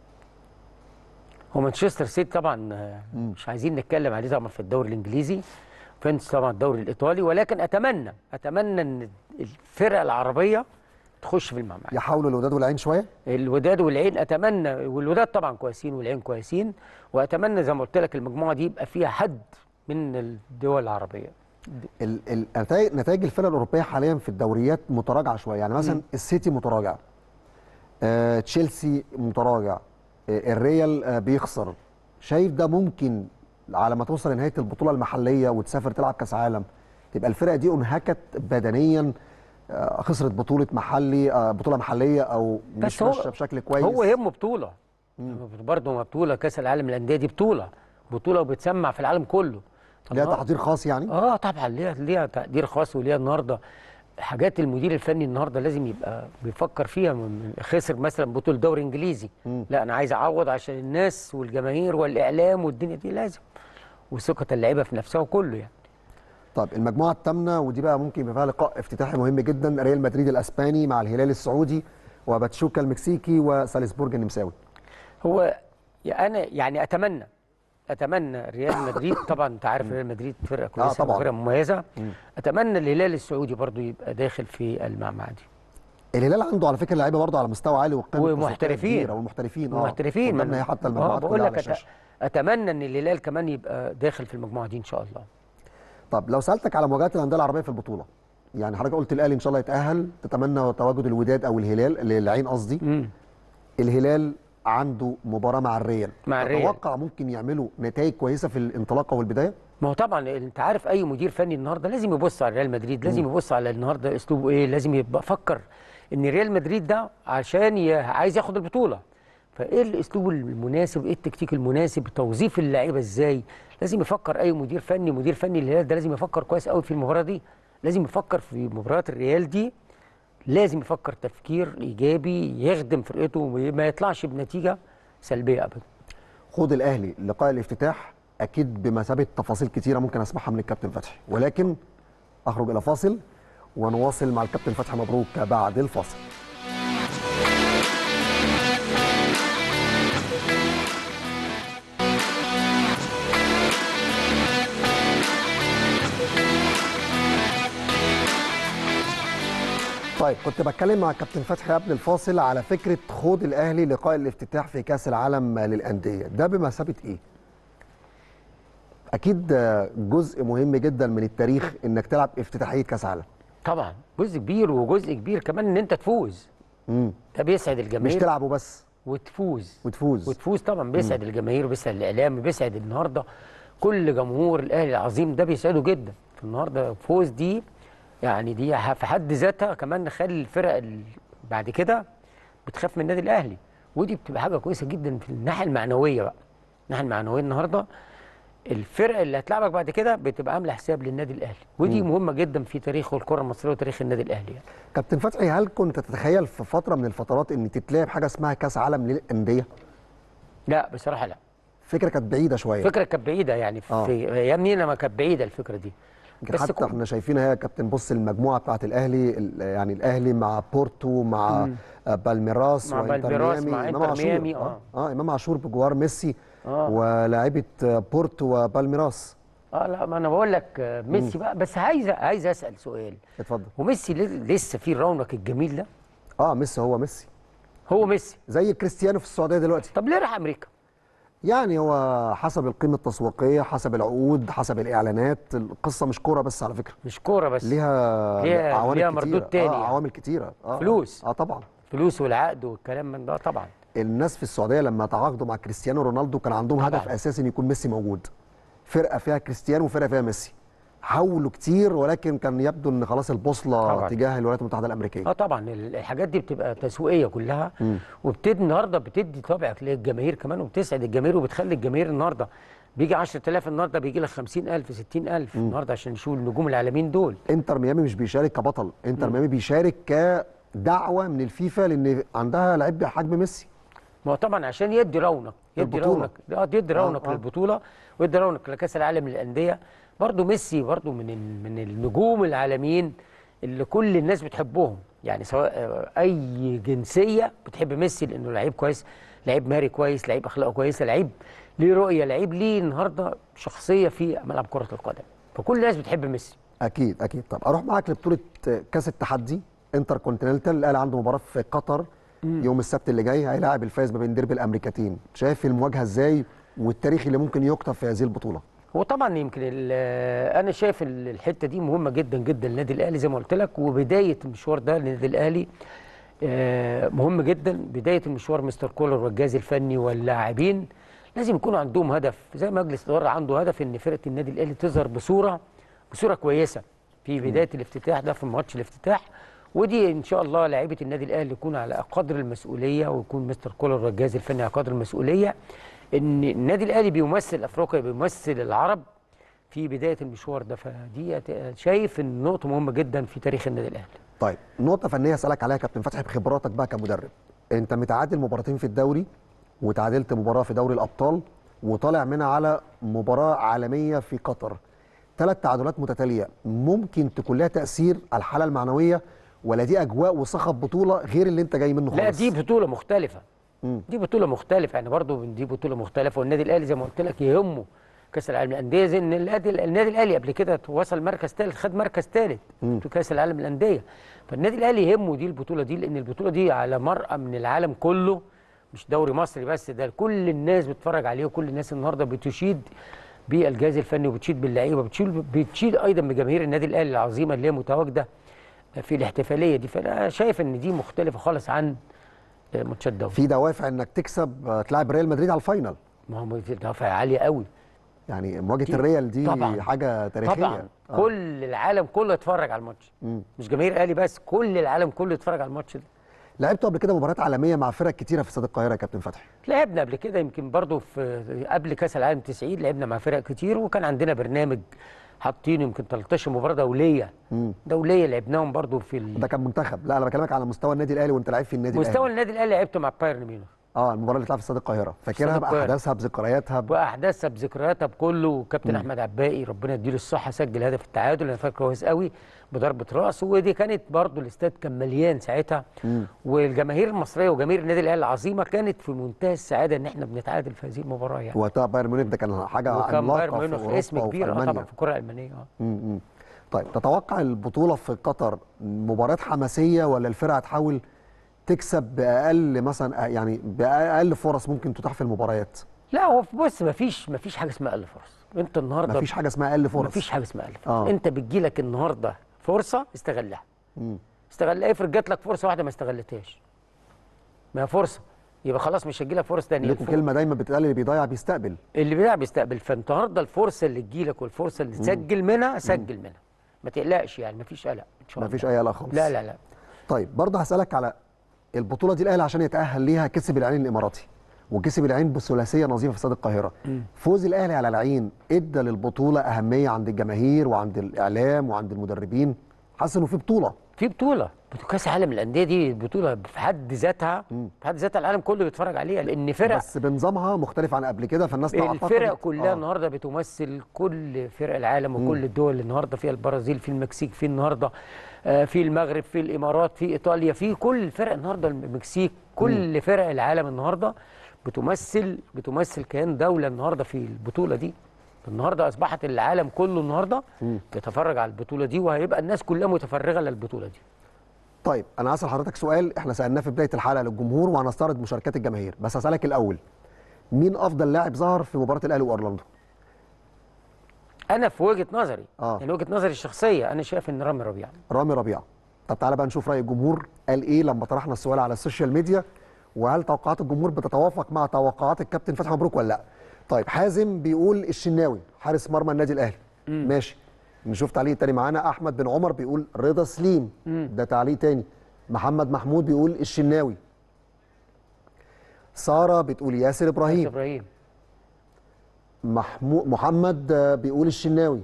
هو مانشستر سيتي طبعا آه، مش عايزين نتكلم عليه طبعا في الدوري الانجليزي فينس طبعا الدوري الايطالي ولكن اتمنى اتمنى ان الفرق العربيه تخش في المعمعة يحاولوا الوداد والعين شويه الوداد والعين اتمنى والوداد طبعا كويسين والعين كويسين واتمنى زي ما قلت لك المجموعه دي يبقى فيها حد من الدول العربيه ال- ال- نتائج نتائج الفرق الاوروبيه حاليا في الدوريات متراجعه شويه يعني مثلا السيتي متراجع آه، تشيلسي متراجع آه، الريال آه، بيخسر شايف ده ممكن على ما توصل لنهايه البطوله المحليه وتسافر تلعب كاس عالم تبقى الفرقه دي انهكت بدنيا آه، خسرت بطوله محلي آه، بطوله محليه او مش بس هو- ماشيه بشكل كويس هو يهمه بطوله برضه ما بطوله كاس العالم للانديه دي بطوله بطوله وبتسمع في العالم كله طب ليها ما- تحضير خاص يعني اه طبعا ليها ليها تقدير خاص وليها النهارده حاجات المدير الفني النهارده لازم يبقى بيفكر فيها من خسر مثلا بطوله دوري انجليزي لا انا عايز اعوض عشان الناس والجماهير والاعلام والدنيا دي لازم وثقه اللعيبه في نفسها وكله يعني طب المجموعه الثامنه ودي بقى ممكن يبقى فيها لقاء افتتاحي مهم جدا ريال مدريد الاسباني مع الهلال السعودي وباتشوكا المكسيكي وسالزبورج النمساوي هو يا انا يعني اتمنى اتمنى ريال مدريد طبعا انت عارف ريال مدريد فرقه كويسه طبعاً. وفرقه مميزه اتمنى الهلال السعودي برضو يبقى داخل في المعمعه دي الهلال عنده على فكره لعيبه برضه على مستوى عالي وقيمه ومحترفين. كبيرة والمحترفين اه محترفين قدامنا هي حتى اه المجموعات بقول كلها لك على أت... الشاشه اتمنى ان الهلال كمان يبقى داخل في المجموعه دي ان شاء الله طب لو سالتك على مواجهات الانديه العربيه في البطوله يعني حضرتك قلت الاهلي ان شاء الله يتاهل تتمنى تواجد الوداد او الهلال العين قصدي امم الهلال عنده مباراه مع الريال مع الريال. تتوقع ممكن يعملوا نتائج كويسه في الانطلاقه والبدايه ما هو طبعا انت عارف اي مدير فني النهارده لازم يبص على ريال مدريد لازم يبص على النهارده اسلوبه ايه لازم يبقى فكر ان ريال مدريد ده عشان ي... عايز ياخد البطوله فايه الاسلوب المناسب ايه التكتيك المناسب توظيف اللعيبه ازاي لازم يفكر اي مدير فني مدير فني الهلال ده لازم يفكر كويس قوي في المباراه دي لازم يفكر في مباريات الريال دي لازم يفكر تفكير ايجابي يخدم فرقته وما يطلعش بنتيجه سلبيه ابدا خوض الاهلي لقاء الافتتاح اكيد بمثابه تفاصيل كتيره ممكن اسمعها من الكابتن فتحي ولكن اخرج الى فاصل ونواصل مع الكابتن فتحي مبروك بعد الفاصل طيب كنت بتكلم مع الكابتن فتحي قبل الفاصل على فكره خوض الاهلي لقاء الافتتاح في كاس العالم للانديه ده بمثابه ايه اكيد آه، جزء مهم جدا من التاريخ انك تلعب افتتاحيه كاس عالم طبعا جزء كبير وجزء كبير كمان ان انت تفوز امم ده بيسعد مش الجماهير تلعبه بس وتفوز وتفوز وتفوز طبعا بيسعد الجماهير وبيسعد الاعلام بيسعد النهارده كل جمهور الاهلي العظيم ده بيسعده جدا في النهارده فوز دي يعني دي ح- في حد ذاتها كمان نخلي الفرق ال- بعد كده بتخاف من النادي الاهلي ودي بتبقى حاجه كويسه جدا في الناحيه المعنويه بقى الناحيه المعنويه النهارده الفرق اللي هتلعبك بعد كده بتبقى عامله حساب للنادي الاهلي ودي مهمه جدا في تاريخ الكره المصريه وتاريخ النادي الاهلي يعني. كابتن فتحي هل كنت تتخيل في فتره من الفترات ان تتلعب حاجه اسمها كاس عالم للانديه لا بصراحه لا فكره كانت بعيده شويه فكره كانت بعيده يعني في آه. ايامي لما كانت بعيده الفكره دي يمكن بس حتى كو- احنا شايفينها يا كابتن بص المجموعه بتاعت الاهلي ال- يعني الاهلي مع بورتو مع آه، بالميراس مع وإنتر بالميراس، ميامي، مع إمام إنتر عاشور. ميامي، اه آه. اه امام عاشور بجوار ميسي آه. ولاعيبه آه، بورتو وبالميراس اه لا ما انا بقول لك آه، ميسي بقى بس عايز عايز اسال سؤال اتفضل وميسي ل- لسه في الرونق الجميل ده اه ميسي هو ميسي هو ميسي زي كريستيانو في السعوديه دلوقتي طب ليه راح امريكا يعني هو حسب القيمه التسويقيه حسب العقود حسب الاعلانات القصه مش كوره بس على فكره مش كوره بس ليها ليها- عوامل ليها كتيرة. مردود تاني آه يعني. عوامل كتيره آه فلوس. اه طبعا فلوس والعقد والكلام من ده طبعا الناس في السعوديه لما تعاقدوا مع كريستيانو رونالدو كان عندهم طبعاً. هدف اساسي ان يكون ميسي موجود فرقه فيها كريستيانو وفرقه فيها ميسي حاولوا كتير ولكن كان يبدو ان خلاص البوصله طبعاً. تجاه الولايات المتحده الامريكيه اه طبعا ال- الحاجات دي بتبقى تسويقيه كلها وبتدي النهارده بتدي طابع للجماهير كمان وبتسعد الجماهير وبتخلي الجماهير النهارده بيجي 10000 النهارده بيجي لك 50000 60000 النهارده عشان نشوف النجوم العالميين دول انتر ميامي مش بيشارك كبطل انتر ميامي بيشارك كدعوه من الفيفا لان عندها لعيب بحجم ميسي ما هو طبعا عشان يدي رونق يدي البطولة. رونق اه يدي رونق آه. للبطوله ويدي رونق لكاس العالم للانديه برضو ميسي برضو من ال- من النجوم العالميين اللي كل الناس بتحبهم يعني سواء آه، اي جنسيه بتحب ميسي لانه لعيب كويس لعيب مهري كويس لعيب اخلاقه كويسه لعيب ليه رؤيه لعيب ليه النهارده شخصيه في ملعب كره القدم فكل الناس بتحب ميسي اكيد اكيد طب اروح معاك لبطوله كاس التحدي انتر كونتيننتال الاهلي عنده مباراه في قطر يوم السبت اللي جاي هيلاعب الفايز ما بين ديربي الامريكتين شايف المواجهه ازاي والتاريخ اللي ممكن يكتب في هذه البطوله هو طبعا يمكن ال- انا شايف ال- الحته دي مهمه جدا جدا للنادي الاهلي زي ما قلت لك وبدايه المشوار ده للنادي الاهلي آه، مهم جدا بدايه المشوار مستر كولر والجهاز الفني واللاعبين لازم يكونوا عندهم هدف زي ما مجلس الاداره عنده هدف ان فرقه النادي الاهلي تظهر بصوره بصوره كويسه في بدايه الافتتاح ده في ماتش الافتتاح ودي ان شاء الله لاعيبه النادي الاهلي يكون على قدر المسؤوليه ويكون مستر كولر والجهاز الفني على قدر المسؤوليه ان النادي الاهلي بيمثل افريقيا بيمثل العرب في بدايه المشوار ده فدي شايف ان نقطه مهمه جدا في تاريخ النادي الاهلي طيب نقطه فنيه اسالك عليها يا كابتن فتحي بخبراتك بقى كمدرب انت متعادل مباراتين في الدوري وتعادلت مباراه في دوري الابطال وطالع منها على مباراه عالميه في قطر ثلاث تعادلات متتاليه ممكن تكون لها تاثير على الحاله المعنويه ولا دي اجواء وصخب بطوله غير اللي انت جاي منه خالص لا دي بطوله مختلفه مم. دي بطوله مختلفه يعني برضو دي بطوله مختلفه والنادي الاهلي زي ما قلت لك يهمه كاس العالم للانديه زي ان النادي النادي الاهلي قبل كده وصل مركز ثالث خد مركز ثالث في كاس العالم للانديه فالنادي الاهلي يهمه دي البطوله دي لان البطوله دي على مرأى من العالم كله مش دوري مصري بس ده كل الناس بتتفرج عليه وكل الناس النهارده بتشيد بالجهاز الفني وبتشيد باللعيبه بتشيد بتشيد ايضا بجماهير النادي الاهلي العظيمه اللي هي متواجده في الاحتفاليه دي فانا شايف ان دي مختلفه خالص عن ماتشات دوري في دوافع انك تكسب آه، تلعب ريال مدريد على الفاينل ما هو في دوافع عاليه قوي يعني مواجهه دي- الريال دي طبعاً. حاجه تاريخيه طبعا آه. كل العالم كله يتفرج على الماتش مم. مش جماهير الاهلي بس كل العالم كله يتفرج على الماتش ده لعبتوا قبل كده مباريات عالميه مع فرق كتيره في استاد القاهره يا كابتن فتحي لعبنا قبل كده يمكن برضو في قبل كاس العالم 90 لعبنا مع فرق كتير وكان عندنا برنامج حاطين يمكن 13 مباراه دوليه مم. دوليه لعبناهم برضو في ال- ده كان منتخب لا انا بكلمك على مستوى النادي الاهلي وانت لعيب في النادي مستوى الاهلي النادي الاهلي لعبت مع بايرن ميونخ اه المباراه اللي اتلعبت في استاد القاهره فاكرها استاد القاهرة. باحداثها بذكرياتها ب... واحداثها بذكرياتها بكله وكابتن احمد عباقي ربنا يديله الصحه سجل هدف التعادل انا فاكر كويس قوي بضربه راس ودي كانت برضو الاستاد كان مليان ساعتها والجماهير المصريه وجماهير النادي الاهلي العظيمه كانت في منتهى السعاده ان احنا بنتعادل في هذه المباراه يعني وقتها بايرن ميونخ ده كان حاجه وكان عملاقه بايرن في ميونخ أوروبا اسم وفي كبير اه ألمانيا. طبعا في الكره الالمانيه اه م-م. طيب تتوقع البطوله في قطر مباراه حماسيه ولا الفرقه هتحاول تكسب باقل مثلا يعني باقل فرص ممكن تتاح في المباريات لا هو بص مفيش مفيش حاجه اسمها اقل فرص انت النهارده مفيش حاجه اسمها اقل فرص مفيش حاجه اسمها اقل فرص آه. انت بتجيلك النهارده فرصه استغلها مم. استغلها افرض جات لك فرصه واحده ما استغلتهاش ما هي فرصه يبقى خلاص مش هتجيلك فرص ثانيه لكم كلمه دايما بتتقال اللي بيضيع بيستقبل اللي بيلعب بيستقبل فالنهارده الفرصه اللي تجيلك والفرصه اللي تسجل منها سجل منها ما تقلقش يعني مفيش قلق ان شاء الله مفيش اي قلق خالص لا لا لا طيب برضه هسألك على البطولة دي الأهلي عشان يتأهل ليها كسب العين الإماراتي وكسب العين بثلاثية نظيفة في استاد القاهرة فوز الأهلي على العين إدى للبطولة أهمية عند الجماهير وعند الإعلام وعند المدربين حاسس إنه في بطولة في بطوله بطولة كاس عالم الانديه دي بطوله في حد ذاتها في حد ذاتها العالم كله بيتفرج عليها لان فرق بس بنظامها مختلف عن قبل كده فالناس تعتقد الفرق كلها آه. النهارده بتمثل كل فرق العالم وكل الدول اللي النهارده فيها البرازيل في المكسيك في النهارده آه، في المغرب في الامارات في ايطاليا في كل الفرق النهارده المكسيك كل فرق العالم النهارده بتمثل بتمثل كيان دوله النهارده في البطوله دي النهارده اصبحت العالم كله النهارده بيتفرج على البطوله دي وهيبقى الناس كلها متفرغه للبطوله دي طيب أنا هسأل حضرتك سؤال إحنا سألناه في بداية الحلقة للجمهور وهنستعرض مشاركات الجماهير بس هسألك الأول مين أفضل لاعب ظهر في مباراة الأهلي وأورلاندو؟ انا في وجهه نظري آه. يعني وجهه نظري الشخصيه انا شايف ان رامي ربيعه رامي ربيعه طب تعالى بقى نشوف راي الجمهور قال ايه لما طرحنا السؤال على السوشيال ميديا وهل توقعات الجمهور بتتوافق مع توقعات الكابتن فتحي مبروك ولا لا طيب حازم بيقول الشناوي حارس مرمى النادي الاهلي ماشي نشوف تعليق تاني معانا احمد بن عمر بيقول رضا سليم ده تعليق تاني محمد محمود بيقول الشناوي ساره بتقول ياسر ابراهيم ابراهيم محمود محمد آه، بيقول الشناوي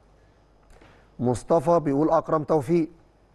مصطفى بيقول اكرم توفيق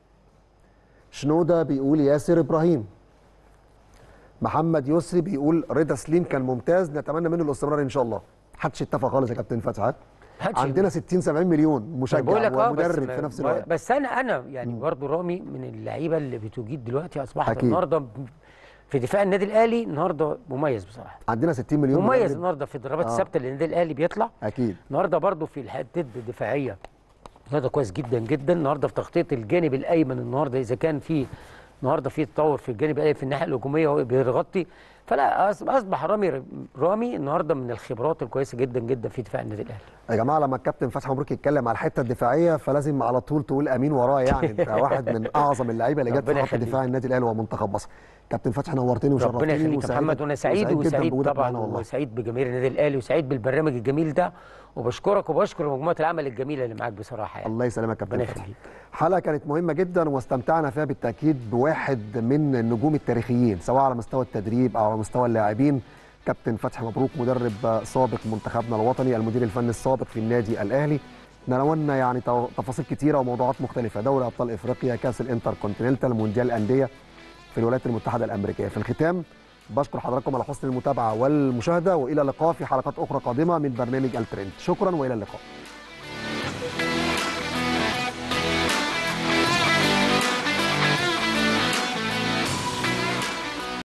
شنوده بيقول ياسر ابراهيم محمد يسري بيقول رضا سليم كان ممتاز نتمنى منه الاستمرار ان شاء الله محدش اتفق خالص يا كابتن فتحي ها؟ محدش عندنا 60 70 مليون أنا مشجع بقول لك آه، بس ومدرب ما- في نفس ما- الوقت بس انا انا يعني برضو رامي من اللعيبه اللي بتجيد دلوقتي اصبحت أكيد. النهارده في دفاع النادي الاهلي النهارده مميز بصراحه عندنا 60 مليون مميز مدرب. النهارده في الضربات آه. الثابته اللي النادي الاهلي بيطلع اكيد النهارده برضو في الحدود الدفاعيه النهارده كويس جدا جدا النهارده في تغطيه الجانب الايمن النهارده اذا كان في النهارده في تطور في الجانب الايمن في الناحيه الهجوميه وهو بيغطي فلا أص- اصبح رامي رامي النهارده من الخبرات الكويسه جدا جدا في دفاع النادي الاهلي يا جماعه لما الكابتن فتحي مبروك يتكلم على الحته الدفاعيه فلازم على طول تقول امين وراه يعني انت واحد من اعظم اللعيبه اللي جت في ربنا خط يخليك. دفاع النادي الاهلي ومنتخب مصر كابتن فتحي نورتني وشرفتني ربنا يخليك يا وسعيد- محمد وانا سعيد جدا وسعيد بوجودك طبعا معانا والله وسعيد بجماهير النادي الاهلي وسعيد بالبرنامج الجميل ده وبشكرك وبشكر مجموعه العمل الجميله اللي معاك بصراحه يعني الله يسلمك يا كابتن ربنا فتحي يخليك حلقه كانت مهمه جدا واستمتعنا فيها بالتاكيد بواحد من النجوم التاريخيين سواء على مستوى التدريب او على مستوى اللاعبين كابتن فتحي مبروك مدرب سابق منتخبنا الوطني المدير الفني السابق في النادي الاهلي ناولنا يعني تو- تفاصيل كتيره وموضوعات مختلفه دوري ابطال افريقيا كاس الانتر كونتيننتال مونديال الانديه في الولايات المتحده الامريكيه في الختام بشكر حضراتكم على حسن المتابعه والمشاهده والى اللقاء في حلقات اخرى قادمه من برنامج الترند شكرا والى اللقاء